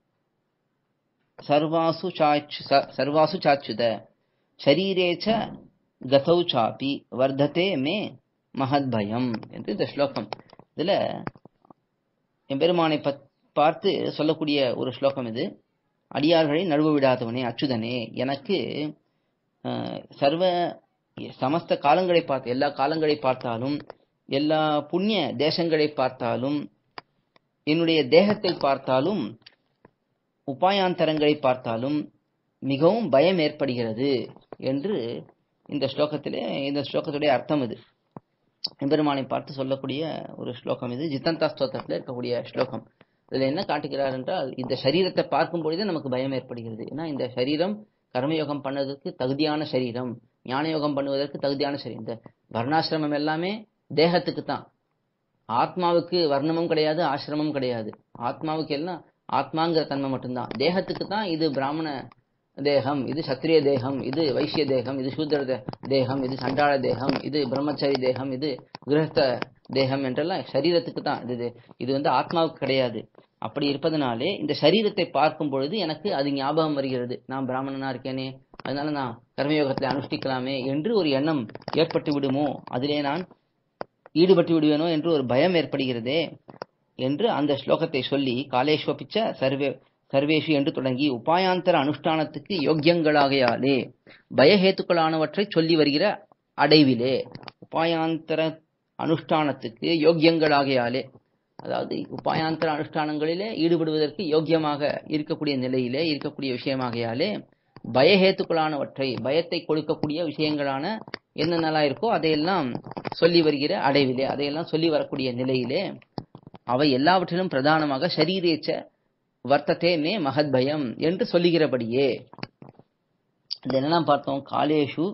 சர்வாசு சாச்சு ச- சர்வாசு சாச்சுத ஷரீரே ச கதௌ சாப்பி வர்த்ததே மே மகத்பயம் என்று இந்த ஸ்லோகம் இதுல எம்பெருமானை பத்- பார்த்து சொல்லக்கூடிய ஒரு ஸ்லோகம் இது அடியார்களை நழுவ விடாதவனே அச்சுதனே எனக்கு அஹ், சர்வ சமஸ்த காலங்களை பார்த்து எல்லா காலங்களை பார்த்தாலும் எல்லா புண்ணிய தேசங்களை பார்த்தாலும் என்னுடைய தேகத்தை பார்த்தாலும் உபாயாந்தரங்களை பார்த்தாலும் மிகவும் பயம் ஏற்படுகிறது என்று இந்த ஸ்லோகத்திலே இந்த ஸ்லோகத்துடைய அர்த்தம் இது எம்பெருமானை பார்த்து சொல்லக்கூடிய ஒரு ஸ்லோகம் இது ஜித்தந்தா ஸ்தோத்திரத்தில் இருக்கக்கூடிய ஸ்லோகம் இதுல என்ன காட்டுகிறார் என்றால் இந்த சரீரத்தை பார்க்கும் பொழுதே நமக்கு பயம் ஏற்படுகிறது ஏன்னா இந்த சரீரம் கர்மயோகம் பண்ணதுக்கு தகுதியான சரீரம் ஞானயோகம் பண்ணுவதற்கு தகுதியான சரீரம் இந்த வர்ணாசிரமம் எல்லாமே தேகத்துக்கு தான் ஆத்மாவுக்கு வர்ணமும் கிடையாது ஆசிரமம் கிடையாது ஆத்மாவுக்கு எல்லாம் ஆத்மாங்கிற தன்மை மட்டும்தான் தேகத்துக்கு தான் இது பிராமண தேகம் இது சத்திரிய தேகம் இது வைசிய தேகம் இது சூத்திர தே- தேகம் இது சண்டாள தேகம் இது பிரம்மச்சாரி தேகம் இது கிரகஸ்த தேகம் என்றெல்லாம் சரீரத்துக்கு தான் இது இது- இது வந்து ஆத்மாவுக்கு கிடையாது அப்படி இருப்பதனாலே இந்த சரீரத்தை பார்க்கும் பொழுது எனக்கு அது ஞாபகம் வருகிறது நான் பிராமணனா இருக்கேனே அதனால நான் கர்மயோகத்தை அனுஷ்டிக்கலாமே என்று ஒரு எண்ணம் ஏற்பட்டு விடுமோ அதிலே நான் ஈடுபட்டு விடுவேனோ என்று ஒரு பயம் ஏற்படுகிறதே என்று அந்த ஸ்லோகத்தை சொல்லி காலேஸ்வபிச்ச சர்வே சர்வேஷு என்று தொடங்கி உபாயாந்தர அனுஷ்டானத்துக்கு யோக்கியங்களாகையாலே பயஹேத்துக்களானவற்றை சொல்லி வருகிற அடைவிலே உபாயாந்தர அனுஷ்டானத்துக்கு யோக்கியங்களாகையாலே அதாவது உபாயாந்தர அனுஷ்டானங்களிலே ஈடுபடுவதற்கு யோக்கியமாக இருக்கக்கூடிய நிலையிலே இருக்கக்கூடிய விஷயமாகையாலே பயஹேத்துக்களானவற்றை பயத்தை கொடுக்கக்கூடிய விஷயங்களான என்னென்னலாம் இருக்கோ அதையெல்லாம் சொல்லி வருகிற அடைவிலே அதையெல்லாம் சொல்லி வரக்கூடிய நிலையிலே அவை எல்லாவற்றிலும் பிரதானமாக ஷரீரேச்ச வர்த்ததே மே மகத் பயம் என்று சொல்லுகிறபடியே இது என்னெல்லாம் பார்த்தோம் காலேஷு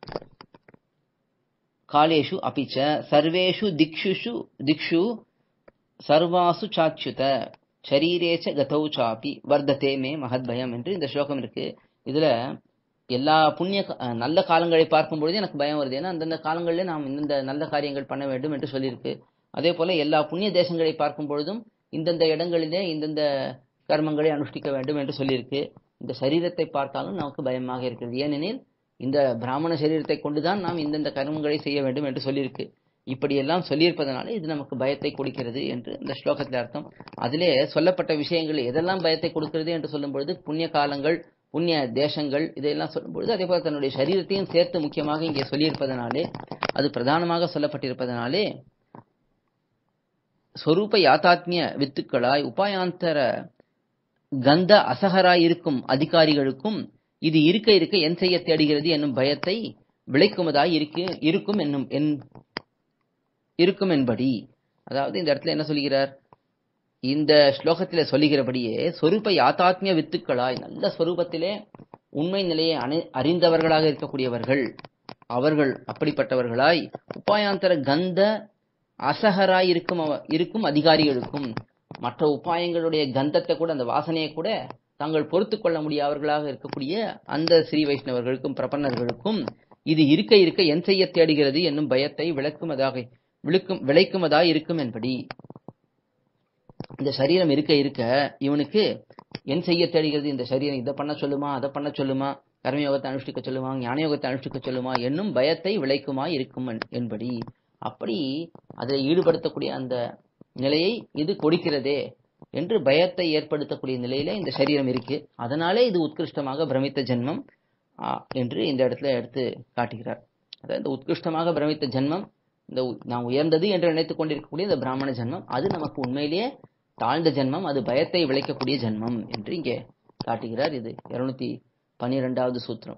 காலேஷு அபிச்ச சர்வேஷு திக்ஷுஷு திக்ஷு சர்வாசு சாச்சுத ஷரீரேச்ச கதௌ சாப்பி வர்த்ததே மே மகத் பயம் என்று இந்த ஸ்லோகம் இருக்கு இதுல எல்லா புண்ணிய கா- அஹ் நல்ல காலங்களை பார்க்கும் பொழுது எனக்கு பயம் வருது ஏன்னா அந்தந்த காலங்களிலே நாம் இந்தந்த நல்ல காரியங்கள் பண்ண வேண்டும் என்று சொல்லியிருக்கு அதே போல எல்லா புண்ணிய தேசங்களை பார்க்கும் பொழுதும் இந்தந்த இடங்களிலே இந்தந்த கர்மங்களை அனுஷ்டிக்க வேண்டும் என்று சொல்லியிருக்கு இந்த சரீரத்தை பார்த்தாலும் நமக்கு பயமாக இருக்கிறது ஏனெனில் இந்த பிராமண சரீரத்தை கொண்டுதான் நாம் இந்தந்த கர்மங்களை செய்ய வேண்டும் என்று சொல்லியிருக்கு இப்படியெல்லாம் சொல்லியிருப்பதனால இது நமக்கு பயத்தை கொடுக்கிறது என்று இந்த ஸ்லோகத்தில் அர்த்தம் அதிலே சொல்லப்பட்ட விஷயங்கள் எதெல்லாம் பயத்தை கொடுக்கிறது என்று சொல்லும் பொழுது புண்ணிய காலங்கள் புண்ணிய தேசங்கள் இதையெல்லாம் சொல்லும் பொழுது அதே போல தன்னுடைய சரீரத்தையும் சேர்த்து முக்கியமாக இங்கே சொல்லியிருப்பதனாலே அது பிரதானமாக சொல்லப்பட்டிருப்பதனாலே சொரூப யாத்தாத்மிய வித்துக்களாய் உபாயாந்தர கந்த அசகராய் இருக்கும் அதிகாரிகளுக்கும் இது இருக்க இருக்க என் செய்ய தேடுகிறது என்னும் பயத்தை விளைக்குமதாய் இருக்கு இருக்கும் என்னும் என் இருக்கும் என்படி அதாவது இந்த இடத்துல என்ன சொல்கிறார் இந்த ஸ்லோகத்தில சொல்லுகிறபடியே சொரூப யாத்தாத்மிய வித்துக்களாய் நல்ல சொரூபத்திலே உண்மை நிலையை அணி- அறிந்தவர்களாக இருக்கக்கூடியவர்கள் அவர்கள் அப்படிப்பட்டவர்களாய் உபாயாந்தர கந்த அசகராய் இருக்கும் அவ- இருக்கும் அதிகாரிகளுக்கும் மற்ற உபாயங்களுடைய கந்தத்தை கூட அந்த வாசனையை கூட தாங்கள் பொறுத்து கொள்ள முடியாதவர்களாக இருக்கக்கூடிய அந்த ஸ்ரீ வைஷ்ணவர்களுக்கும் பிரபன்னர்களுக்கும் இது இருக்க இருக்க என் செய்ய தேடுகிறது என்னும் பயத்தை விளக்குமதாக விளக்கும் விளைக்குமதாய் இருக்கும் என்படி இந்த சரீரம் இருக்க இருக்க இவனுக்கு என் செய்ய தேடுகிறது இந்த சரீரம் இதை பண்ண சொல்லுமா அதை பண்ண சொல்லுமா கர்மயோகத்தை அனுஷ்டிக்க சொல்லுமா ஞானயோகத்தை அனுஷ்டிக்க சொல்லுமா என்னும் பயத்தை விளைக்குமா இருக்கும் என்- என்படி அப்படி அதில் ஈடுபடுத்தக்கூடிய அந்த நிலையை இது கொடுக்கிறதே என்று பயத்தை ஏற்படுத்தக்கூடிய நிலையில இந்த சரீரம் இருக்கு அதனாலே இது உத்கிருஷ்டமாக பிரமித்த ஜென்மம் ஆ, என்று இந்த இடத்துல எடுத்து காட்டுகிறார் அதாவது இந்த உத்கிருஷ்டமாக பிரமித்த ஜென்மம் இந்த உ- நாம் உயர்ந்தது என்று நினைத்துக் கொண்டிருக்கக்கூடிய இந்த பிராமண ஜென்மம் அது நமக்கு உண்மையிலேயே தாழ்ந்த ஜென்மம் அது பயத்தை விளைக்கக்கூடிய ஜென்மம் என்று இங்கே காட்டுகிறார் இது இருநூத்தி பனிரெண்டாவது சூத்திரம்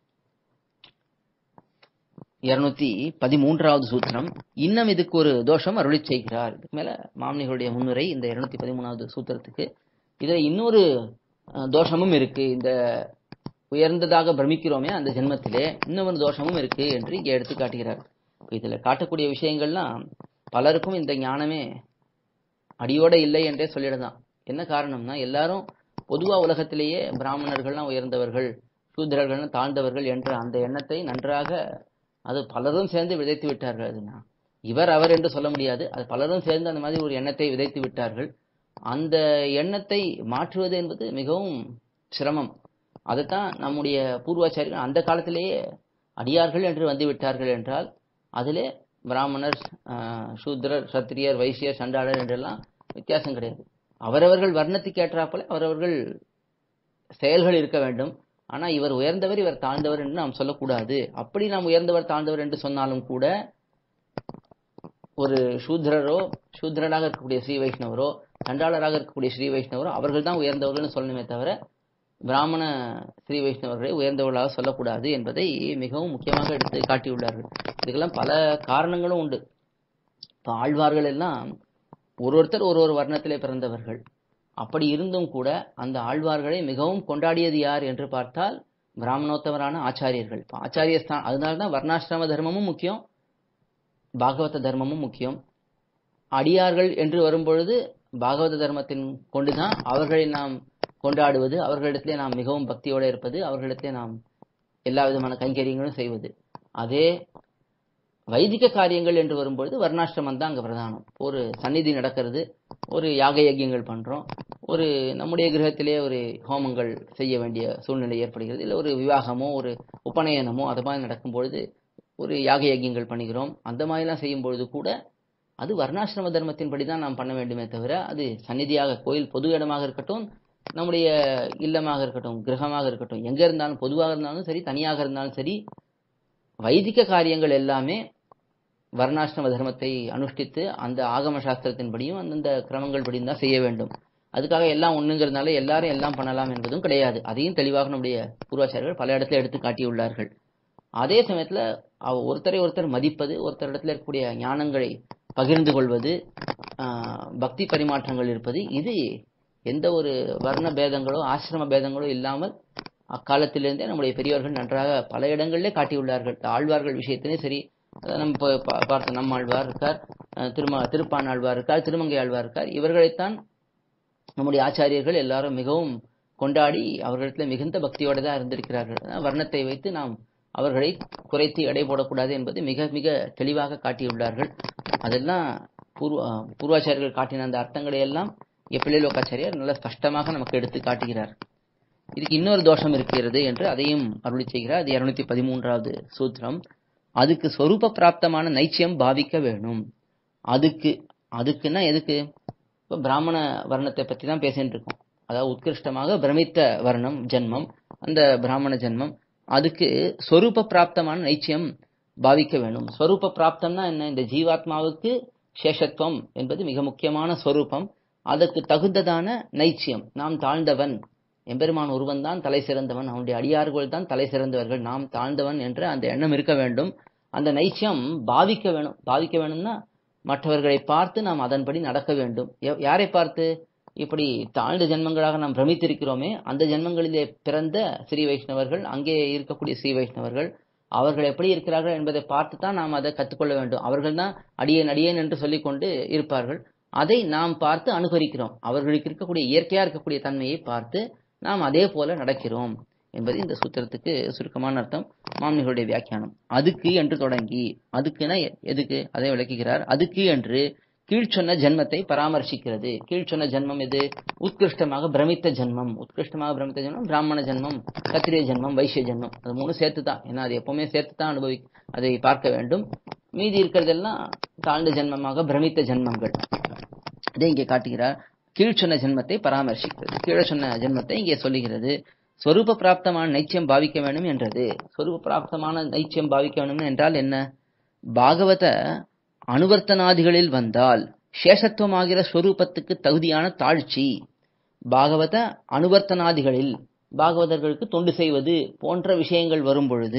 இருநூத்தி பதிமூன்றாவது சூத்திரம் இன்னும் இதுக்கு ஒரு தோஷம் அருளிச் செய்கிறார் இதுக்கு மேல மாமனிகளுடைய முன்னுரை இந்த இருநூத்தி பதிமூணாவது சூத்திரத்துக்கு இதுல இன்னொரு அஹ், தோஷமும் இருக்கு இந்த உயர்ந்ததாக பிரமிக்கிறோமே அந்த ஜென்மத்திலே இன்னொரு தோஷமும் இருக்கு என்று இங்கே எடுத்து காட்டுகிறார் இதுல காட்டக்கூடிய விஷயங்கள்லாம் பலருக்கும் இந்த ஞானமே அடியோட இல்லை என்றே சொல்லிடலாம் என்ன காரணம்னா எல்லாரும் பொதுவா உலகத்திலேயே பிராமணர்கள்லாம் உயர்ந்தவர்கள் சூத்திரர்கள்லாம் தாழ்ந்தவர்கள் என்ற அந்த எண்ணத்தை நன்றாக அது பலரும் சேர்ந்து விதைத்து விட்டார்கள் அதுனா இவர் அவர் என்று சொல்ல முடியாது அது பலரும் சேர்ந்து அந்த மாதிரி ஒரு எண்ணத்தை விதைத்து விட்டார்கள் அந்த எண்ணத்தை மாற்றுவது என்பது மிகவும் சிரமம் அதைத்தான் நம்முடைய பூர்வாச்சாரிகள் அந்த காலத்திலேயே அடியார்கள் என்று வந்து விட்டார்கள் என்றால் அதிலே பிராமணர் ஆஹ், சூத்ரர் சத்திரியர் வைசியர் சண்டாளர் என்றெல்லாம் வித்தியாசம் கிடையாது அவரவர்கள் வர்ணத்துக்கு ஏற்றாப்போல அவரவர்கள் செயல்கள் இருக்க வேண்டும் ஆனா இவர் உயர்ந்தவர் இவர் தாழ்ந்தவர் என்று நாம் சொல்லக்கூடாது அப்படி நாம் உயர்ந்தவர் தாழ்ந்தவர் என்று சொன்னாலும் கூட ஒரு சூத்ரரோ சூத்ரராக இருக்கக்கூடிய ஸ்ரீ வைஷ்ணவரோ சண்டாளராக இருக்கக்கூடிய ஸ்ரீ வைஷ்ணவரோ அவர்கள் தான் உயர்ந்தவர்கள்னு சொல்லணுமே தவிர பிராமண ஸ்ரீ வைஷ்ணவர்களை உயர்ந்தவர்களாக சொல்லக்கூடாது என்பதை மிகவும் முக்கியமாக எடுத்து காட்டியுள்ளார்கள் இதுக்கெல்லாம் பல காரணங்களும் உண்டு இப்போ ஆழ்வார்கள் எல்லாம் ஒரு ஒருத்தர் ஒரு ஒரு வர்ணத்திலே பிறந்தவர்கள் அப்படி இருந்தும் கூட அந்த ஆழ்வார்களை மிகவும் கொண்டாடியது யார் என்று பார்த்தால் பிராமணோத்தமரான ஆச்சாரியர்கள் இப்போ ஆச்சாரிய ஸ்தான் அதனால தான் வர்ணாசிரம தர்மமும் முக்கியம் பாகவத தர்மமும் முக்கியம் அடியார்கள் என்று வரும்பொழுது பாகவத தர்மத்தின் கொண்டுதான் அவர்களை நாம் கொண்டாடுவது அவர்களிடத்திலே நாம் மிகவும் பக்தியோடு இருப்பது அவர்களிடத்திலே நாம் எல்லா விதமான கைங்கரியங்களும் செய்வது அதே வைதிக காரியங்கள் என்று வரும்பொழுது வர்ணாசிரமம் தான் அங்க பிரதானம் ஒரு சந்நிதி நடக்கிறது ஒரு யாக யஜ்யங்கள் பண்றோம் ஒரு நம்முடைய கிரகத்திலே ஒரு ஹோமங்கள் செய்ய வேண்டிய சூழ்நிலை ஏற்படுகிறது இல்லை ஒரு விவாகமோ ஒரு உபநயனமோ அது மாதிரி நடக்கும் பொழுது ஒரு யாக யஜ்யங்கள் பண்ணுகிறோம் அந்த மாதிரிலாம் செய்யும் பொழுது கூட அது வர்ணாசிரம தர்மத்தின்படி தான் நாம் பண்ண வேண்டுமே தவிர அது சந்நிதியாக கோயில் பொது இடமாக இருக்கட்டும் நம்முடைய இல்லமாக இருக்கட்டும் கிரகமாக இருக்கட்டும் எங்க இருந்தாலும் பொதுவாக இருந்தாலும் சரி தனியாக இருந்தாலும் சரி வைதிக காரியங்கள் எல்லாமே வர்ணாசிரம தர்மத்தை அனுஷ்டித்து அந்த ஆகம சாஸ்திரத்தின்படியும் அந்தந்த கிரமங்கள் படியும் தான் செய்ய வேண்டும் அதுக்காக எல்லாம் ஒண்ணுங்கிறதுனால எல்லாரும் எல்லாம் பண்ணலாம் என்பதும் கிடையாது அதையும் தெளிவாக நம்முடைய பூர்வாச்சாரியர்கள் பல இடத்துல எடுத்து காட்டியுள்ளார்கள் அதே சமயத்துல அவ ஒருத்தரை ஒருத்தர் மதிப்பது ஒருத்தர் இடத்துல இருக்கக்கூடிய ஞானங்களை பகிர்ந்து கொள்வது ஆஹ், பக்தி பரிமாற்றங்கள் இருப்பது இது எந்த ஒரு வர்ண பேதங்களோ ஆசிரம பேதங்களோ இல்லாமல் அக்காலத்திலிருந்தே நம்முடைய பெரியவர்கள் நன்றாக பல இடங்களிலே காட்டியுள்ளார்கள் ஆழ்வார்கள் விஷயத்திலே சரி அதாவது நம்ம இப்ப பா- பார்த்த நம்மாழ்வார் இருக்கார் அஹ், திரும திருப்பான் ஆழ்வார் இருக்கார் திருமங்கை ஆழ்வார் இருக்கார் இவர்களைத்தான் நம்முடைய ஆச்சாரியர்கள் எல்லாரும் மிகவும் கொண்டாடி அவர்களிடத்தில் மிகுந்த பக்தியோடு தான் இருந்திருக்கிறார்கள் அதான் வர்ணத்தை வைத்து நாம் அவர்களை குறைத்து எடை போடக்கூடாது என்பது மிக மிக தெளிவாக காட்டியுள்ளார்கள் அதெல்லாம் பூர்வ பூர்வாச்சாரியர்கள் காட்டின அந்த அர்த்தங்களை எல்லாம் எப்பிள்ளைலோகாச்சாரியார் நல்ல ஸ்பஷ்டமாக நமக்கு எடுத்து காட்டுகிறார் இதுக்கு இன்னொரு தோஷம் இருக்கிறது என்று அதையும் அருளி செய்கிறார் அது இருநூத்தி பதிமூன்றாவது சூத்திரம் அதுக்கு சொரூப பிராப்தமான நைச்சியம் பாவிக்க வேணும் அதுக்கு அதுக்குன்னா எதுக்கு இப்போ பிராமண வர்ணத்தை பத்தி தான் பேசிட்டு இருக்கோம் அதாவது உத்கிருஷ்டமாக பிரமித்த வர்ணம் ஜென்மம் அந்த பிராமண ஜென்மம் அதுக்கு சொரூப பிராப்தமான நைச்சியம் பாவிக்க வேணும் ஸ்வரூப பிராப்தம்னா என்ன இந்த ஜீவாத்மாவுக்கு சேஷத்துவம் என்பது மிக முக்கியமான ஸ்வரூபம் அதற்கு தகுந்ததான நைச்சியம் நாம் தாழ்ந்தவன் எம்பெருமான் ஒருவன் தான் தலை சிறந்தவன் அவனுடைய அடியார்கள் தான் தலை சிறந்தவர்கள் நாம் தாழ்ந்தவன் என்ற அந்த எண்ணம் இருக்க வேண்டும் அந்த நைச்சியம் பாவிக்க வேணும் பாவிக்க வேணும்னா மற்றவர்களை பார்த்து நாம் அதன்படி நடக்க வேண்டும் ய- யாரை பார்த்து இப்படி தாழ்ந்த ஜென்மங்களாக நாம் பிரமித்திருக்கிறோமே அந்த ஜென்மங்களிலே பிறந்த ஸ்ரீ வைஷ்ணவர்கள் அங்கே இருக்கக்கூடிய ஸ்ரீ வைஷ்ணவர்கள் அவர்கள் எப்படி இருக்கிறார்கள் என்பதை பார்த்து தான் நாம் அதை கற்றுக்கொள்ள வேண்டும் அவர்கள் தான் அடியேன் அடியேன் என்று சொல்லிக்கொண்டு இருப்பார்கள் அதை நாம் பார்த்து அனுகரிக்கிறோம் அவர்களுக்கு இருக்கக்கூடிய இயற்கையா இருக்கக்கூடிய தன்மையை பார்த்து நாம் அதே போல நடக்கிறோம் என்பது இந்த சூத்திரத்துக்கு சுருக்கமான அர்த்தம் மாமனிகளுடைய வியாக்கியானம் அதுக்கு என்று தொடங்கி அதுக்குன்னா எ- எதுக்கு அதை விளக்குகிறார் அதுக்கு என்று கீழ்ச்சொன்ன ஜென்மத்தை பராமர்சிக்கிறது கீழ்ச்சொன்ன ஜென்மம் எது உத்கிருஷ்டமாக பிரமித்த ஜென்மம் உத்கிருஷ்டமாக பிரமித்த ஜென்மம் பிராமண ஜென்மம் கத்திரிய ஜென்மம் வைசிய ஜென்மம் அது மூணு சேர்த்து தான் ஏன்னா அது எப்பவுமே சேர்த்து தான் அனுபவி அதை பார்க்க வேண்டும் மீதி இருக்கிறதெல்லாம் தாழ்ந்த ஜென்மமாக பிரமித்த ஜென்மங்கள் இதை இங்கே காட்டுகிறார் கீழ் சொன்ன ஜென்மத்தை பராமர்சிக்கிறது கீழே சொன்ன ஜென்மத்தை இங்கே சொல்லுகிறது சொரூப பிராப்தமான நைச்சியம் பாவிக்க வேண்டும் என்றது சொரூப பிராப்தமான நைச்சியம் பாவிக்க வேண்டும் என்றால் என்ன பாகவத அனுவர்த்தனாதிகளில் வந்தால் சேஷத்துவமாகிற ஸ்வரூபத்துக்கு தகுதியான தாழ்ச்சி பாகவத அனுவர்த்தனாதிகளில் பாகவதர்களுக்கு தொண்டு செய்வது போன்ற விஷயங்கள் வரும் பொழுது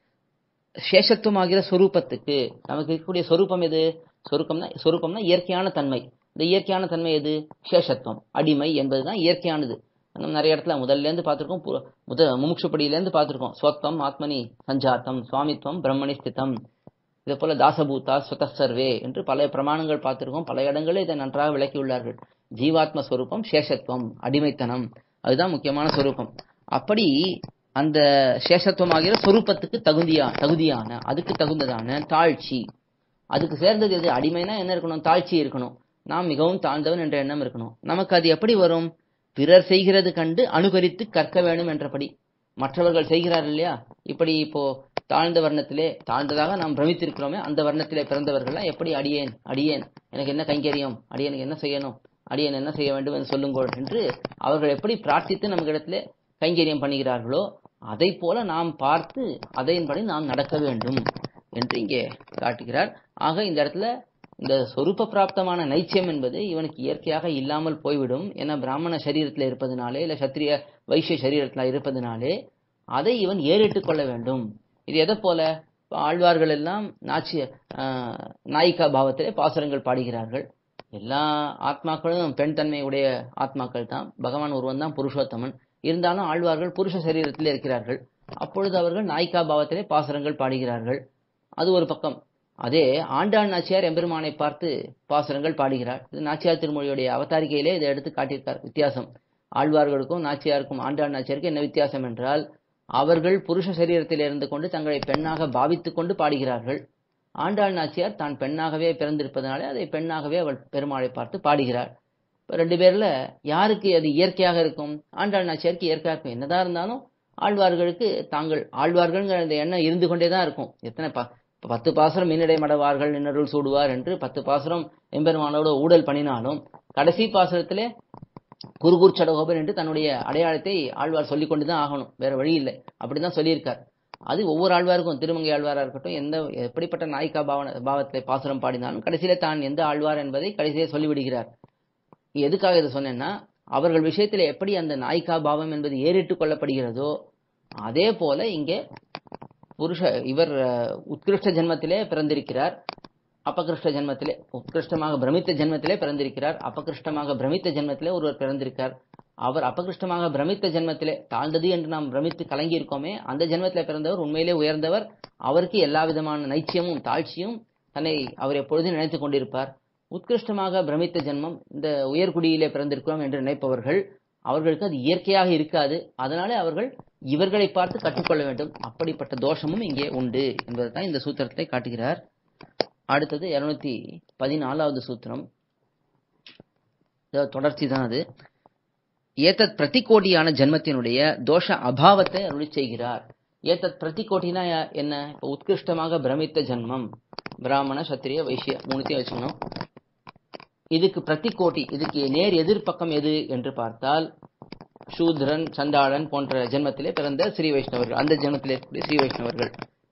சேஷத்துவமாகிற ஸ்வரூபத்துக்கு நமக்கு இருக்கக்கூடிய சொரூபம் எது சொருக்கம்னா சொரூபம்னா இயற்கையான தன்மை இந்த இயற்கையான தன்மை எது சேஷத்துவம் அடிமை என்பதுதான் இயற்கையானது நம்ம நிறைய இடத்துல முதல்ல இருந்து பார்த்திருக்கோம் பு- முத முமுட்சுப்படியில இருந்து பார்த்திருக்கோம் ஸ்வத்வம் ஆத்மனி சஞ்சாத்தம் சுவாமித்வம் பிரம்மணி ஸ்திதம் இதே போல தாசபூதா ஸ்வத சர்வே என்று பல பிரமாணங்கள் பார்த்திருக்கோம் பல இடங்களில் இதை நன்றாக விளக்கியுள்ளார்கள் ஜீவாத்ம ஸ்வரூபம் சேஷத்துவம் அடிமைத்தனம் அதுதான் முக்கியமான சொரூபம் அப்படி அந்த சேஷத்துவமாகிற சொரூபத்துக்கு தகுதியா தகுதியான அதுக்கு தகுந்ததான தாழ்ச்சி அதுக்கு சேர்ந்தது எது அடிமைனா என்ன இருக்கணும் தாழ்ச்சி இருக்கணும் நாம் மிகவும் தாழ்ந்தவன் என்ற எண்ணம் இருக்கணும் நமக்கு அது எப்படி வரும் பிறர் செய்கிறது கண்டு அனுகரித்து கற்க வேண்டும் என்றபடி மற்றவர்கள் செய்கிறார்கள் இல்லையா இப்படி இப்போ தாழ்ந்த வர்ணத்திலே தாழ்ந்ததாக நாம் பிரமித்திருக்கிறோமே அந்த வர்ணத்திலே பிறந்தவர்கள்லாம் எப்படி அடியேன் அடியேன் எனக்கு என்ன கைங்கரியம் அடியனுக்கு என்ன செய்யணும் அடியேன் என்ன செய்ய வேண்டும் என்று சொல்லுங்கள் என்று அவர்கள் எப்படி பிரார்த்தித்து நமக்கிடத்திலே கைங்கரியம் பண்ணுகிறார்களோ அதை போல நாம் பார்த்து அதையின்படி நாம் நடக்க வேண்டும் என்று இங்கே காட்டுகிறார் ஆக இந்த இடத்துல இந்த சொரூப பிராப்தமான நைச்சியம் என்பது இவனுக்கு இயற்கையாக இல்லாமல் போய்விடும் ஏன்னா பிராமண சரீரத்தில் இருப்பதனாலே இல்ல சத்திரிய வைசிய சரீரத்தில் இருப்பதனாலே அதை இவன் ஏறிட்டுக் கொள்ள வேண்டும் இது எதை போல இப்ப ஆழ்வார்கள் எல்லாம் நாச்சிய ஆஹ், நாயிகா பாவத்திலே பாசுரங்கள் பாடுகிறார்கள் எல்லா ஆத்மாக்களும் பெண் தன்மை உடைய ஆத்மாக்கள் தான் பகவான் ஒருவன் தான் புருஷோத்தமன் இருந்தாலும் ஆழ்வார்கள் புருஷ சரீரத்தில் இருக்கிறார்கள் அப்பொழுது அவர்கள் நாயிகா பாவத்திலே பாசுரங்கள் பாடுகிறார்கள் அது ஒரு பக்கம் அதே ஆண்டாள் நாச்சியார் எம்பெருமானை பார்த்து பாசுரங்கள் பாடுகிறார் இது நாச்சியார் திருமொழியுடைய அவதாரிகையிலே இதை எடுத்து காட்டியிருக்கார் வித்தியாசம் ஆழ்வார்களுக்கும் நாச்சியாருக்கும் ஆண்டாள் நாச்சியாருக்கும் என்ன வித்தியாசம் என்றால் அவர்கள் புருஷ சரீரத்தில் இருந்து கொண்டு தங்களை பெண்ணாக பாவித்துக் கொண்டு பாடுகிறார்கள் ஆண்டாள் நாச்சியார் தான் பெண்ணாகவே பிறந்திருப்பதனாலே அதை பெண்ணாகவே அவள் பெருமாளை பார்த்து பாடுகிறாள் இப்ப ரெண்டு பேர்ல யாருக்கு அது இயற்கையாக இருக்கும் ஆண்டாள் நாச்சியாருக்கு இயற்கையாக இருக்கும் என்னதான் இருந்தாலும் ஆழ்வார்களுக்கு தாங்கள் ஆழ்வார்கள்ங்கிற அந்த எண்ணம் இருந்து கொண்டே தான் இருக்கும் எத்தனை பா இப்ப பத்து பாசுரம் மின்னடை மடவார்கள் நின்னருள் சூடுவார் என்று பத்து பாசுரம் எம்பெருமானோட ஊடல் பண்ணினாலும் கடைசி பாசுரத்திலே குருகூர் சடகோபன் என்று தன்னுடைய அடையாளத்தை ஆழ்வார் சொல்லிக் கொண்டுதான் ஆகணும் வேற வழி இல்லை அப்படிதான் சொல்லியிருக்கார் அது ஒவ்வொரு ஆழ்வாருக்கும் திருமங்கை ஆழ்வாரா இருக்கட்டும் எந்த எப்படிப்பட்ட நாயிகா பாவன பாவத்தை பாசுரம் பாடினாலும் கடைசியில தான் எந்த ஆழ்வார் என்பதை கடைசியிலே சொல்லிவிடுகிறார் எதுக்காக இதை சொன்னேன்னா அவர்கள் விஷயத்தில் எப்படி அந்த நாயிகா பாவம் என்பது ஏறிட்டுக் கொள்ளப்படுகிறதோ அதே போல இங்கே புருஷ இவர் அஹ், உத்கிருஷ்ட ஜென்மத்திலே பிறந்திருக்கிறார் அபகிருஷ்ட ஜென்மத்திலே உத்கிருஷ்டமாக பிரமித்த ஜென்மத்திலே பிறந்திருக்கிறார் அபகிருஷ்டமாக பிரமித்த ஜென்மத்திலே ஒருவர் பிறந்திருக்கார் அவர் அபகிருஷ்டமாக பிரமித்த ஜென்மத்திலே தாழ்ந்தது என்று நாம் பிரமித்து கலங்கி இருக்கோமே அந்த ஜென்மத்திலே பிறந்தவர் உண்மையிலே உயர்ந்தவர் அவருக்கு எல்லா விதமான நைச்சியமும் தாழ்ச்சியும் தன்னை அவர் எப்பொழுதும் நினைத்துக் கொண்டிருப்பார் உத்கிருஷ்டமாக பிரமித்த ஜென்மம் இந்த உயர்குடியிலே பிறந்திருக்கிறோம் என்று நினைப்பவர்கள் அவர்களுக்கு அது இயற்கையாக இருக்காது அதனாலே அவர்கள் இவர்களை பார்த்து கற்றுக்கொள்ள வேண்டும் அப்படிப்பட்ட தோஷமும் இங்கே உண்டு என்பதைத்தான் இந்த சூத்திரத்தை காட்டுகிறார் அடுத்தது இருநூத்தி பதினாலாவது சூத்திரம் தொடர்ச்சி தான் அது ஏத்தத் பிரதிகோட்டியான ஜென்மத்தினுடைய தோஷ அபாவத்தை அருளி செய்கிறார் ஏத்தத் பிரதிகோட்டினா யா- என்ன இப்ப உத்கிருஷ்டமாக பிரமித்த ஜென்மம் பிராமண சத்திரிய வைசிய மூணுத்தையும் வச்சுக்கணும் இதுக்கு பிரதிகோட்டி இதுக்கு நேர் எதிர்ப்பக்கம் எது என்று பார்த்தால் சூத்ரன் சண்டாளன் போன்ற ஜென்மத்திலே பிறந்த ஸ்ரீ வைஷ்ணவர்கள் அந்த ஜென்மத்திலே இருக்கக்கூடிய ஸ்ரீ வைஷ்ணவர்கள்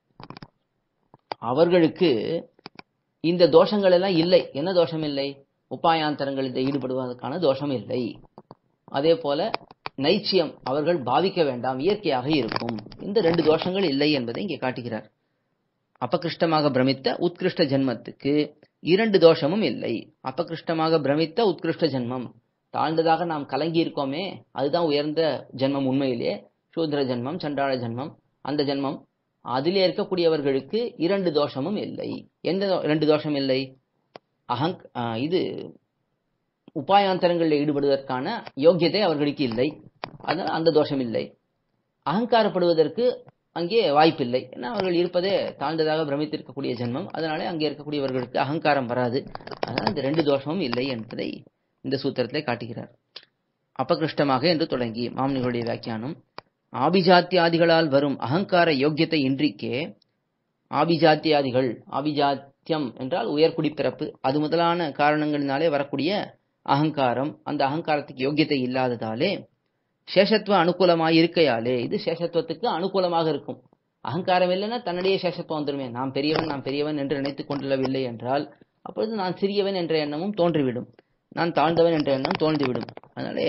அவர்களுக்கு இந்த தோஷங்கள் எல்லாம் இல்லை என்ன தோஷம் இல்லை உபாயாந்தரங்களில் ஈடுபடுவதற்கான தோஷம் இல்லை அதே போல நைச்சியம் அவர்கள் பாவிக்க வேண்டாம் இயற்கையாக இருக்கும் இந்த ரெண்டு தோஷங்கள் இல்லை என்பதை இங்கே காட்டுகிறார் அபகிருஷ்டமாக பிரமித்த உத்கிருஷ்ட ஜென்மத்துக்கு இரண்டு தோஷமும் இல்லை அபகிருஷ்டமாக பிரமித்த உத்கிருஷ்ட ஜென்மம் தாழ்ந்ததாக நாம் கலங்கி இருக்கோமே அதுதான் உயர்ந்த ஜென்மம் உண்மையிலே சூத்ர ஜென்மம் சண்டாள ஜென்மம் அந்த ஜென்மம் அதிலே இருக்கக்கூடியவர்களுக்கு இரண்டு தோஷமும் இல்லை எந்த தோ- இரண்டு தோஷம் இல்லை அகங் ஆ, இது உபாயாந்தரங்களில் ஈடுபடுவதற்கான யோக்கியதை அவர்களுக்கு இல்லை அதனால அந்த தோஷம் இல்லை அகங்காரப்படுவதற்கு அங்கே வாய்ப்பில்லை ஏன்னா அவர்கள் இருப்பதே தாழ்ந்ததாக பிரமித்திருக்கக்கூடிய ஜென்மம் அதனாலே அங்கே இருக்கக்கூடியவர்களுக்கு அகங்காரம் வராது அதனால் இந்த ரெண்டு தோஷமும் இல்லை என்பதை இந்த சூத்திரத்திலே காட்டுகிறார் அபகிருஷ்டமாக என்று தொடங்கி மாமனிகளுடைய வியாக்கியானம் ஆபிஜாத்தியாதிகளால் வரும் அகங்கார யோக்கியத்தை இன்றிக்கே ஆபிஜாத்தியாதிகள் ஆபிஜாத்தியம் என்றால் உயர்குடி பிறப்பு அது முதலான காரணங்களினாலே வரக்கூடிய அகங்காரம் அந்த அகங்காரத்துக்கு யோக்கியத்தை இல்லாததாலே சேஷத்துவ அனுகூலமாக இருக்கையாலே இது சேஷத்துவத்துக்கு அனுகூலமாக இருக்கும் அகங்காரம் இல்லைன்னா தன்னுடைய சேஷத்துவம் வந்துருமே நான் பெரியவன் நான் பெரியவன் என்று நினைத்துக் கொண்டுள்ளவில்லை என்றால் அப்பொழுது நான் சிறியவன் என்ற எண்ணமும் தோன்றிவிடும் நான் தாழ்ந்தவன் என்ற எண்ணம் தோன்றிவிடும் அதனாலே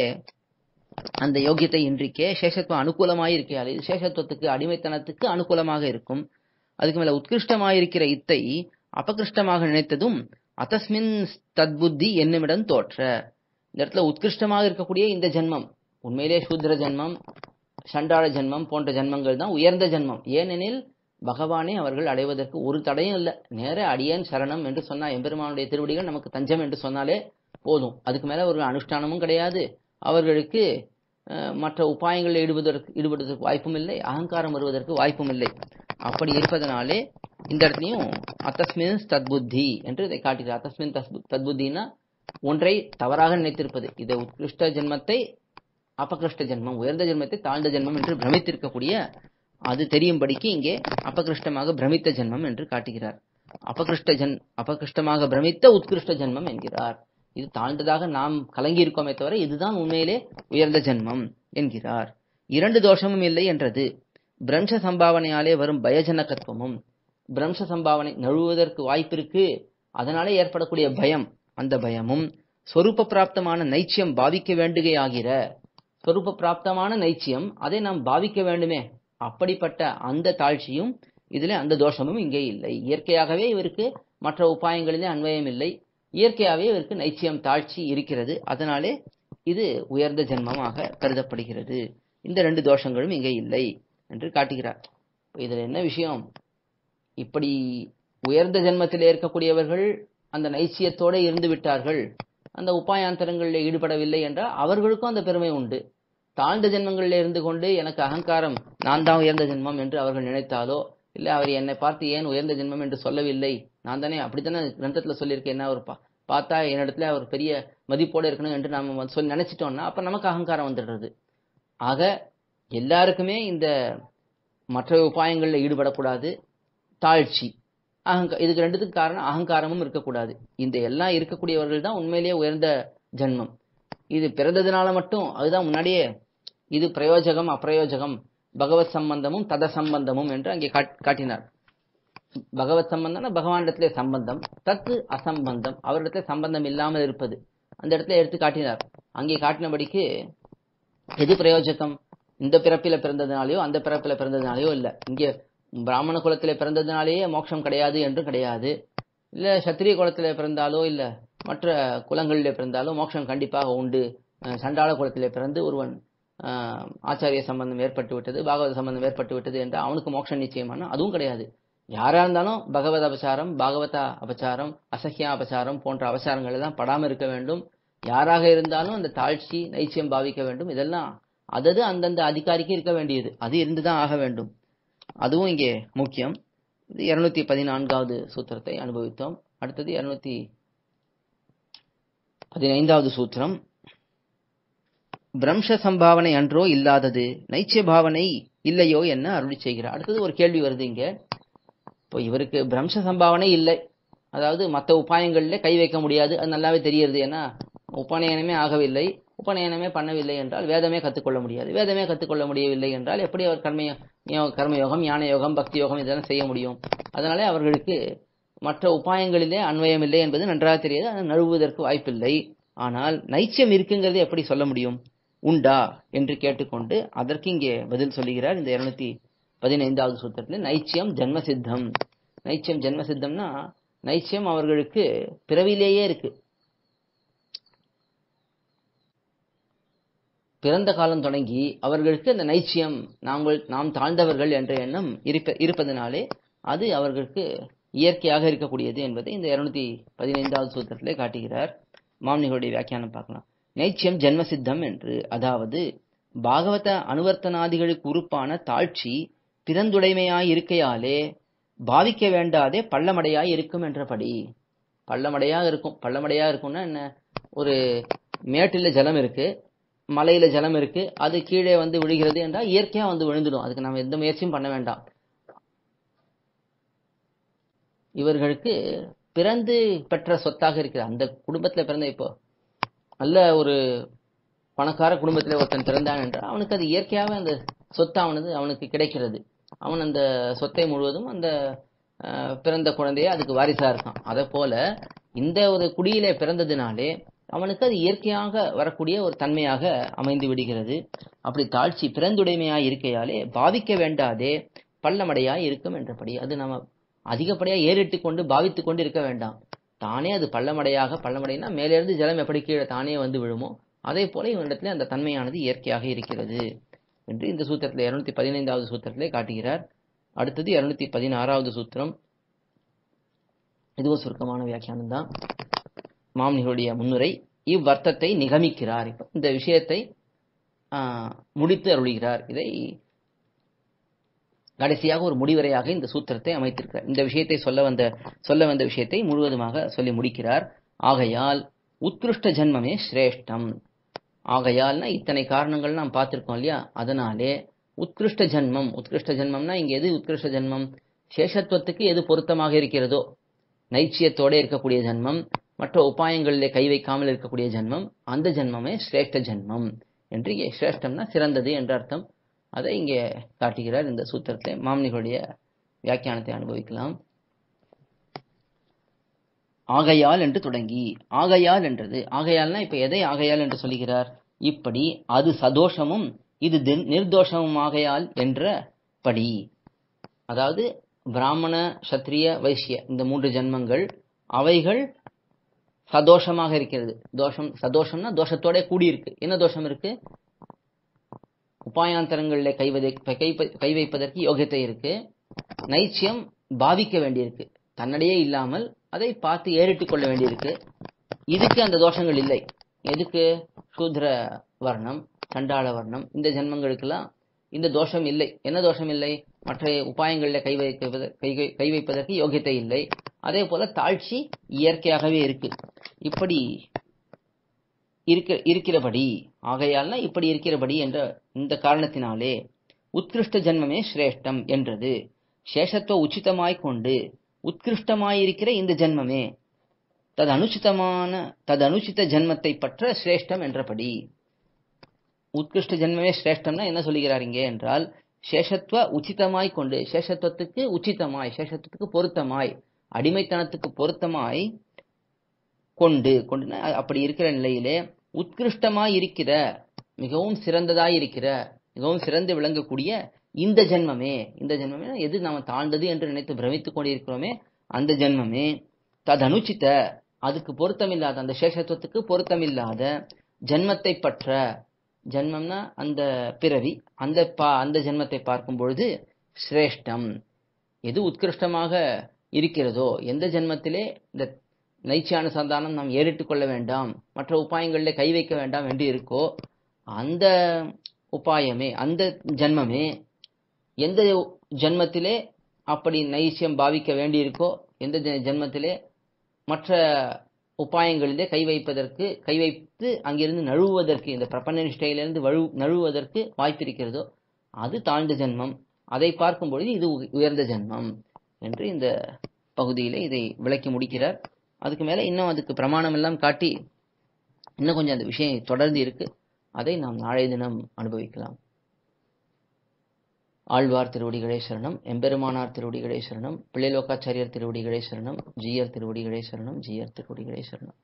அந்த யோகியத்தை இன்றிக்கே சேஷத்துவம் அனுகூலமாக இருக்கையால் இது சேஷத்துவத்துக்கு அடிமைத்தனத்துக்கு அனுகூலமாக இருக்கும் அதுக்கு மேல உத்கிருஷ்டமாயிருக்கிற இத்தை அபகிருஷ்டமாக நினைத்ததும் அத்தஸ்மின் தத்புத்தி என்னுமிடம் தோற்ற இந்த இடத்துல உத்கிருஷ்டமாக இருக்கக்கூடிய இந்த ஜென்மம் உண்மையிலே சூத்திர ஜென்மம் சண்டாள ஜென்மம் போன்ற ஜென்மங்கள் தான் உயர்ந்த ஜென்மம் ஏனெனில் பகவானே அவர்கள் அடைவதற்கு ஒரு தடையும் இல்லை நேர அடியேன் சரணம் என்று சொன்னா எம்பெருமானுடைய திருவடிகள் நமக்கு தஞ்சம் என்று சொன்னாலே போதும் அதுக்கு மேல ஒரு அனுஷ்டானமும் கிடையாது அவர்களுக்கு அஹ், மற்ற உபாயங்களில் ஈடுபடுவதற்கு ஈடுபடுவதற்கு வாய்ப்பும் இல்லை அகங்காரம் வருவதற்கு வாய்ப்பும் இல்லை அப்படி இருப்பதனாலே இந்த இடத்துலையும் அத்தஸ்மின் தத்புத்தி என்று இதை காட்டுகிறார் அத்தஸ்மின் தஸ்பு- தத்புத்தின்னா ஒன்றை தவறாக நினைத்திருப்பது இதை உத்கிருஷ்ட ஜென்மத்தை அபகிருஷ்ட ஜென்மம் உயர்ந்த ஜென்மத்தை தாழ்ந்த ஜென்மம் என்று பிரமித்திருக்கக்கூடிய அது தெரியும்படிக்கு இங்கே அபகிருஷ்டமாக பிரமித்த ஜென்மம் என்று காட்டுகிறார் அபகிருஷ்ட ஜன் அபகிருஷ்டமாக பிரமித்த உத்கிருஷ்ட ஜென்மம் என்கிறார் இது தாழ்ந்ததாக நாம் கலங்கி இருக்கோமே தவிர இதுதான் உண்மையிலே உயர்ந்த ஜென்மம் என்கிறார் இரண்டு தோஷமும் இல்லை என்றது பிரம்ச சம்பாவனையாலே வரும் பயஜனகத்துவமும் பிரம்ச சம்பாவனை நழுவுவதற்கு வாய்ப்பிருக்கு அதனாலே ஏற்படக்கூடிய பயம் அந்த பயமும் சொரூப பிராப்தமான நைச்சியம் பாவிக்க வேண்டுகையாகிற சொரூப பிராப்தமான நைச்சியம் அதை நாம் பாவிக்க வேண்டுமே அப்படிப்பட்ட அந்த தாழ்ச்சியும் இதிலே அந்த தோஷமும் இங்கே இல்லை இயற்கையாகவே இவருக்கு மற்ற உபாயங்களிலே அன்வயம் இல்லை இயற்கையாகவே இவருக்கு நைச்சியம் தாழ்ச்சி இருக்கிறது அதனாலே இது உயர்ந்த ஜென்மமாக கருதப்படுகிறது இந்த ரெண்டு தோஷங்களும் இங்கே இல்லை என்று காட்டுகிறார் இப்ப இதுல என்ன விஷயம் இப்படி உயர்ந்த ஜென்மத்திலே இருக்கக்கூடியவர்கள் அந்த நைச்சியத்தோட இருந்து விட்டார்கள் அந்த உபாயாந்தரங்களில் ஈடுபடவில்லை என்றால் அவர்களுக்கும் அந்த பெருமை உண்டு தாழ்ந்த ஜென்மங்களில் இருந்து கொண்டு எனக்கு அகங்காரம் நான் தான் உயர்ந்த ஜென்மம் என்று அவர்கள் நினைத்தாலோ இல்லை அவர் என்னை பார்த்து ஏன் உயர்ந்த ஜென்மம் என்று சொல்லவில்லை நான் தானே அப்படித்தானே கிரந்தத்துல சொல்லியிருக்கேன் என்ன அவர் பா- பார்த்தா என்னிடத்துல அவர் பெரிய மதிப்போடு இருக்கணும் என்று நாம வந்து சொல்லி நினைச்சிட்டோம்னா அப்ப நமக்கு அகங்காரம் வந்துடுறது ஆக எல்லாருக்குமே இந்த மற்ற உபாயங்களில் ஈடுபடக்கூடாது தாழ்ச்சி அகங்க இதுக்கு ரெண்டுத்துக்கு காரணம் அகங்காரமும் இருக்கக்கூடாது இந்த எல்லாம் இருக்கக்கூடியவர்கள் தான் உண்மையிலேயே உயர்ந்த ஜென்மம் இது பிறந்ததுனால மட்டும் அதுதான் முன்னாடியே இது பிரயோஜகம் அப்பிரயோஜகம் பகவத் சம்பந்தமும் தத சம்பந்தமும் என்று அங்கே காட்- காட்டினார் பகவத் சம்பந்தம்னா பகவானிடத்திலே சம்பந்தம் தத்து அசம்பந்தம் அவரிடத்துல சம்பந்தம் இல்லாமல் இருப்பது அந்த இடத்துல எடுத்து காட்டினார் அங்கே காட்டினபடிக்கு எது பிரயோஜகம் இந்த பிறப்பில பிறந்ததுனாலயோ அந்த பிறப்பில பிறந்ததுனாலயோ இல்ல இங்கே பிராமண குலத்திலே பிறந்ததுனாலேயே மோட்சம் கிடையாது என்று கிடையாது இல்ல சத்திரிய குலத்திலே பிறந்தாலோ இல்ல மற்ற குலங்களிலே பிறந்தாலோ மோட்சம் கண்டிப்பாக உண்டு அஹ் சண்டாள குலத்திலே பிறந்து ஒருவன் அஹ், ஆச்சாரிய சம்பந்தம் ஏற்பட்டு விட்டது பாகவத சம்பந்தம் ஏற்பட்டு விட்டது என்று அவனுக்கு மோட்சம் நிச்சயமான அதுவும் கிடையாது யாரா இருந்தாலும் பகவத் அபசாரம் பாகவத அபசாரம் அசஹ்யா அபசாரம் போன்ற அபசாரங்கள் எல்லாம் படாம இருக்க வேண்டும் யாராக இருந்தாலும் அந்த தாழ்ச்சி நைச்சியம் பாவிக்க வேண்டும் இதெல்லாம் அதது அந்தந்த அதிகாரிக்கு இருக்க வேண்டியது அது இருந்துதான் ஆக வேண்டும் அதுவும் இங்கே முக்கியம் இது இருநூத்தி பதினான்காவது சூத்திரத்தை அனுபவித்தோம் அடுத்தது இருநூத்தி பதினைந்தாவது சூத்திரம் பிரம்ச சம்பாவனை அன்றோ இல்லாதது நைச்சிய பாவனை இல்லையோ என்ன அருளி செய்கிறார் அடுத்தது ஒரு கேள்வி வருது இங்க இப்போ இவருக்கு பிரம்ச சம்பாவனை இல்லை அதாவது மற்ற உபாயங்களிலே கை வைக்க முடியாது அது நல்லாவே தெரியுது ஏன்னா உபநயனமே ஆகவில்லை உபநயனமே பண்ணவில்லை என்றால் வேதமே கற்றுக்கொள்ள முடியாது வேதமே கற்றுக்கொள்ள முடியவில்லை என்றால் எப்படி அவர் கர்ம யோ- கர்மயோகம் ஞான யோகம் பக்தி யோகம் இதெல்லாம் செய்ய முடியும் அதனாலே அவர்களுக்கு மற்ற உபாயங்களிலே அன்வயம் இல்லை என்பது நன்றாக தெரியாது அது நழுவுவதற்கு வாய்ப்பில்லை ஆனால் நைச்சியம் இருக்குங்கிறது எப்படி சொல்ல முடியும் உண்டா என்று கேட்டுக்கொண்டு அதற்கு இங்கே பதில் சொல்லுகிறார் இந்த இருநூத்தி பதினைந்தாவது சூத்திரத்தில் நைச்சியம் ஜென்ம சித்தம் நைச்சியம் ஜென்ம சித்தம்னா நைச்சியம் அவர்களுக்கு பிறவிலேயே இருக்கு பிறந்த காலம் தொடங்கி அவர்களுக்கு அந்த நைச்சியம் நாங்கள் நாம் தாழ்ந்தவர்கள் என்ற எண்ணம் இருப்ப இருப்பதனாலே அது அவர்களுக்கு இயற்கையாக இருக்கக்கூடியது என்பதை இந்த இருநூத்தி பதினைந்தாவது சூத்திரத்திலே காட்டுகிறார் மாமனிகளுடைய வியாக்கியானம் பார்க்கலாம் நைச்சியம் ஜென்மசித்தம் என்று அதாவது பாகவத அனுவர்த்தனாதிகளுக்கு உறுப்பான தாழ்ச்சி பிறந்துடைமையாய் இருக்கையாலே பாவிக்க வேண்டாதே பள்ளமடையாய் இருக்கும் என்றபடி பள்ளமடையா இருக்கும் பள்ளமடையா இருக்கும்னா என்ன ஒரு மேட்டில ஜலம் இருக்கு மலையில ஜலம் இருக்கு அது கீழே வந்து விழுகிறது என்றால் இயற்கையா வந்து விழுந்துடும் அதுக்கு நம்ம எந்த முயற்சியும் பண்ண வேண்டாம் இவர்களுக்கு பிறந்து பெற்ற சொத்தாக இருக்கிற அந்த குடும்பத்துல பிறந்த இப்போ நல்ல ஒரு பணக்கார குடும்பத்திலே ஒருத்தன் பிறந்தான் என்றால் அவனுக்கு அது இயற்கையாகவே அந்த சொத்தானது அவனுக்கு கிடைக்கிறது அவன் அந்த சொத்தை முழுவதும் அந்த அஹ், பிறந்த குழந்தையே அதுக்கு வாரிசா இருக்கான் அதை போல இந்த ஒரு குடியிலே பிறந்ததினாலே அவனுக்கு அது இயற்கையாக வரக்கூடிய ஒரு தன்மையாக அமைந்து விடுகிறது அப்படி தாழ்ச்சி பிறந்துடைமையாய் இருக்கையாலே பாவிக்க வேண்டாதே பள்ளமடையாய் இருக்கும் என்றபடி அது நம்ம அதிகப்படியா ஏறிட்டு கொண்டு பாவித்து கொண்டு இருக்க வேண்டாம் தானே அது பள்ளமடையாக பள்ளமடைனா மேலிருந்து ஜலம் எப்படி கீழே தானே வந்து விழுமோ அதே போல இவனிடத்திலே அந்த தன்மையானது இயற்கையாக இருக்கிறது என்று இந்த சூத்திரத்தில் இருநூத்தி பதினைந்தாவது சூத்திரத்திலே காட்டுகிறார் அடுத்தது இருநூத்தி பதினாறாவது சூத்திரம் இதுவும் சுருக்கமான வியாக்கியானம் தான் மாமனிகளுடைய முன்னுரை இவ்வர்த்தத்தை நிகமிக்கிறார் இப்ப இந்த விஷயத்தை ஆஹ், முடித்து அருளுகிறார் இதை கடைசியாக ஒரு முடிவரையாக இந்த சூத்திரத்தை அமைத்திருக்கிறார் இந்த விஷயத்தை சொல்ல வந்த சொல்ல வந்த விஷயத்தை முழுவதுமாக சொல்லி முடிக்கிறார் ஆகையால் உத்கிருஷ்ட ஜன்மமே சிரேஷ்டம் ஆகையால்னா இத்தனை காரணங்கள் நாம் பார்த்திருக்கோம் இல்லையா அதனாலே உத்கிருஷ்ட ஜன்மம் உத்கிருஷ்ட ஜன்மம்னா இங்க எது உத்கிருஷ்ட ஜன்மம் சேஷத்துவத்துக்கு எது பொருத்தமாக இருக்கிறதோ நைச்சியத்தோட இருக்கக்கூடிய ஜன்மம் மற்ற உபாயங்களிலே கை வைக்காமல் இருக்கக்கூடிய ஜன்மம் அந்த ஜன்மமே சிரேஷ்ட ஜன்மம் என்று இங்கே சிரேஷ்டம்னா சிறந்தது என்ற அர்த்தம் அதை இங்கே காட்டுகிறார் இந்த சூத்திரத்தை மாமனிகளுடைய வியாக்கியானத்தை அனுபவிக்கலாம் ஆகையால் என்று தொடங்கி ஆகையால் என்றது ஆகையால்னா இப்ப எதை ஆகையால் என்று சொல்லுகிறார் இப்படி அது சதோஷமும் இது திர்- நிர்தோஷமும் ஆகையால் என்ற படி அதாவது பிராமண சத்திரிய வைசிய இந்த மூன்று ஜன்மங்கள் அவைகள் சதோஷமாக இருக்கிறது தோஷம் சதோஷம்னா தோஷத்தோட கூடியிருக்கு என்ன தோஷம் இருக்கு உபாயாந்தரங்களிலே கை வதை- கை ப- கை வைப்பதற்கு யோகியத்தை இருக்கு நைச்சியம் பாவிக்க வேண்டியிருக்கு தன்னடையே இல்லாமல் அதை பார்த்து ஏறிட்டுக் கொள்ள வேண்டியிருக்கு இதுக்கு அந்த தோஷங்கள் இல்லை எதுக்கு சூத்ர வர்ணம் சண்டாள வர்ணம் இந்த ஜென்மங்களுக்கெல்லாம் இந்த தோஷம் இல்லை என்ன தோஷம் இல்லை மற்ற உபாயங்களில் கை வைப்பத கை வை- கை வைப்பதற்கு யோகியத்தை இல்லை அதே போல தாழ்ச்சி இயற்கையாகவே இருக்கு இப்படி இருக்க இருக்கிறபடி ஆகையால்னா இப்படி இருக்கிறபடி என்ற இந்த காரணத்தினாலே உத்கிருஷ்ட ஜன்மமே சிரேஷ்டம் என்றது சேஷத்துவ உச்சிதமாய் கொண்டு உத்கிருஷ்டமாயிருக்கிற இந்த ஜன்மமே தது அனுச்சிதமான தது அனுச்சித ஜன்மத்தை பற்ற சிரேஷ்டம் என்றபடி உத்கிருஷ்ட ஜென்மமே சிரேஷ்டம்னா என்ன சொல்லுகிறார் இங்கே என்றால் சேஷத்துவ உச்சிதமாய் கொண்டு சேஷத்துவத்துக்கு உச்சிதமாய் சேஷத்துவத்துக்கு பொருத்தமாய் அடிமைத்தனத்துக்கு பொருத்தமாய் கொண்டு கொண்டுனா அப்படி இருக்கிற நிலையிலே உத்கிருஷ்டமாய் இருக்கிற மிகவும் சிறந்ததாய் இருக்கிற மிகவும் சிறந்து விளங்கக்கூடிய இந்த ஜென்மமே இந்த ஜென்மமே எது நாம தாழ்ந்தது என்று நினைத்து பிரமித்துக் கொண்டிருக்கிறோமே அந்த ஜென்மமே ததனுச்சித அதுக்கு பொருத்தமில்லாத அந்த சேஷத்துவத்துக்கு பொருத்தமில்லாத ஜென்மத்தை பற்ற ஜென்மம்னா அந்த பிறவி அந்த பா அந்த ஜென்மத்தை பார்க்கும் பொழுது சிரேஷ்டம் எது உத்கிருஷ்டமாக இருக்கிறதோ எந்த ஜென்மத்திலே இந்த நைச்சியான சந்தானம் நாம் ஏறிட்டுக் கொள்ள வேண்டாம் மற்ற உபாயங்களிலே கை வைக்க வேண்டாம் என்று இருக்கோ அந்த உபாயமே அந்த ஜென்மமே எந்த ஜென்மத்திலே அப்படி நைச்சியம் பாவிக்க வேண்டியிருக்கோ எந்த ஜெ- ஜென்மத்திலே மற்ற உபாயங்களிலே கை வைப்பதற்கு கை வைத்து அங்கிருந்து நழுவுவதற்கு இந்த பிரபஞ்ச நிஷ்டையிலிருந்து வழு நழுவுவதற்கு வாய்ப்பிருக்கிறதோ அது தாழ்ந்த ஜென்மம் அதை பார்க்கும் பொழுது இது உ- உயர்ந்த ஜென்மம் என்று இந்த பகுதியிலே இதை விளக்கி முடிக்கிறார் அதுக்கு மேல இன்னும் அதுக்கு பிரமாணம் எல்லாம் காட்டி இன்னும் கொஞ்சம் அந்த விஷயம் தொடர்ந்து இருக்கு அதை நாம் நாளைய தினம் அனுபவிக்கலாம் ஆழ்வார் திருவடிகளே சரணம் எம்பெருமானார் திருவடிகளே சரணம் பிள்ளைலோக்காச்சாரியர் திருவடிகளே சரணம் ஜீயர் திருவடிகளே சரணம் ஜீயர் திருவடிகளே சரணம்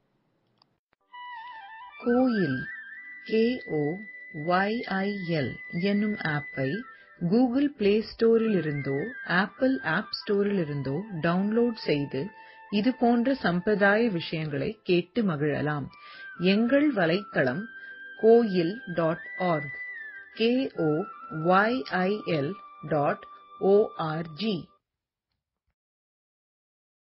கோயில் கேஓ ஒய்ஐஎல் என்னும் ஆப்பை கூகுள் பிளே ஸ்டோரில் இருந்தோ ஆப்பிள் ஆப் ஸ்டோரில் இருந்தோ டவுன்லோட் செய்து இது போன்ற சம்பிரதாய விஷயங்களை கேட்டு மகிழலாம் எங்கள் வலைத்தளம் Koyil dot org K O Y I L dot O R G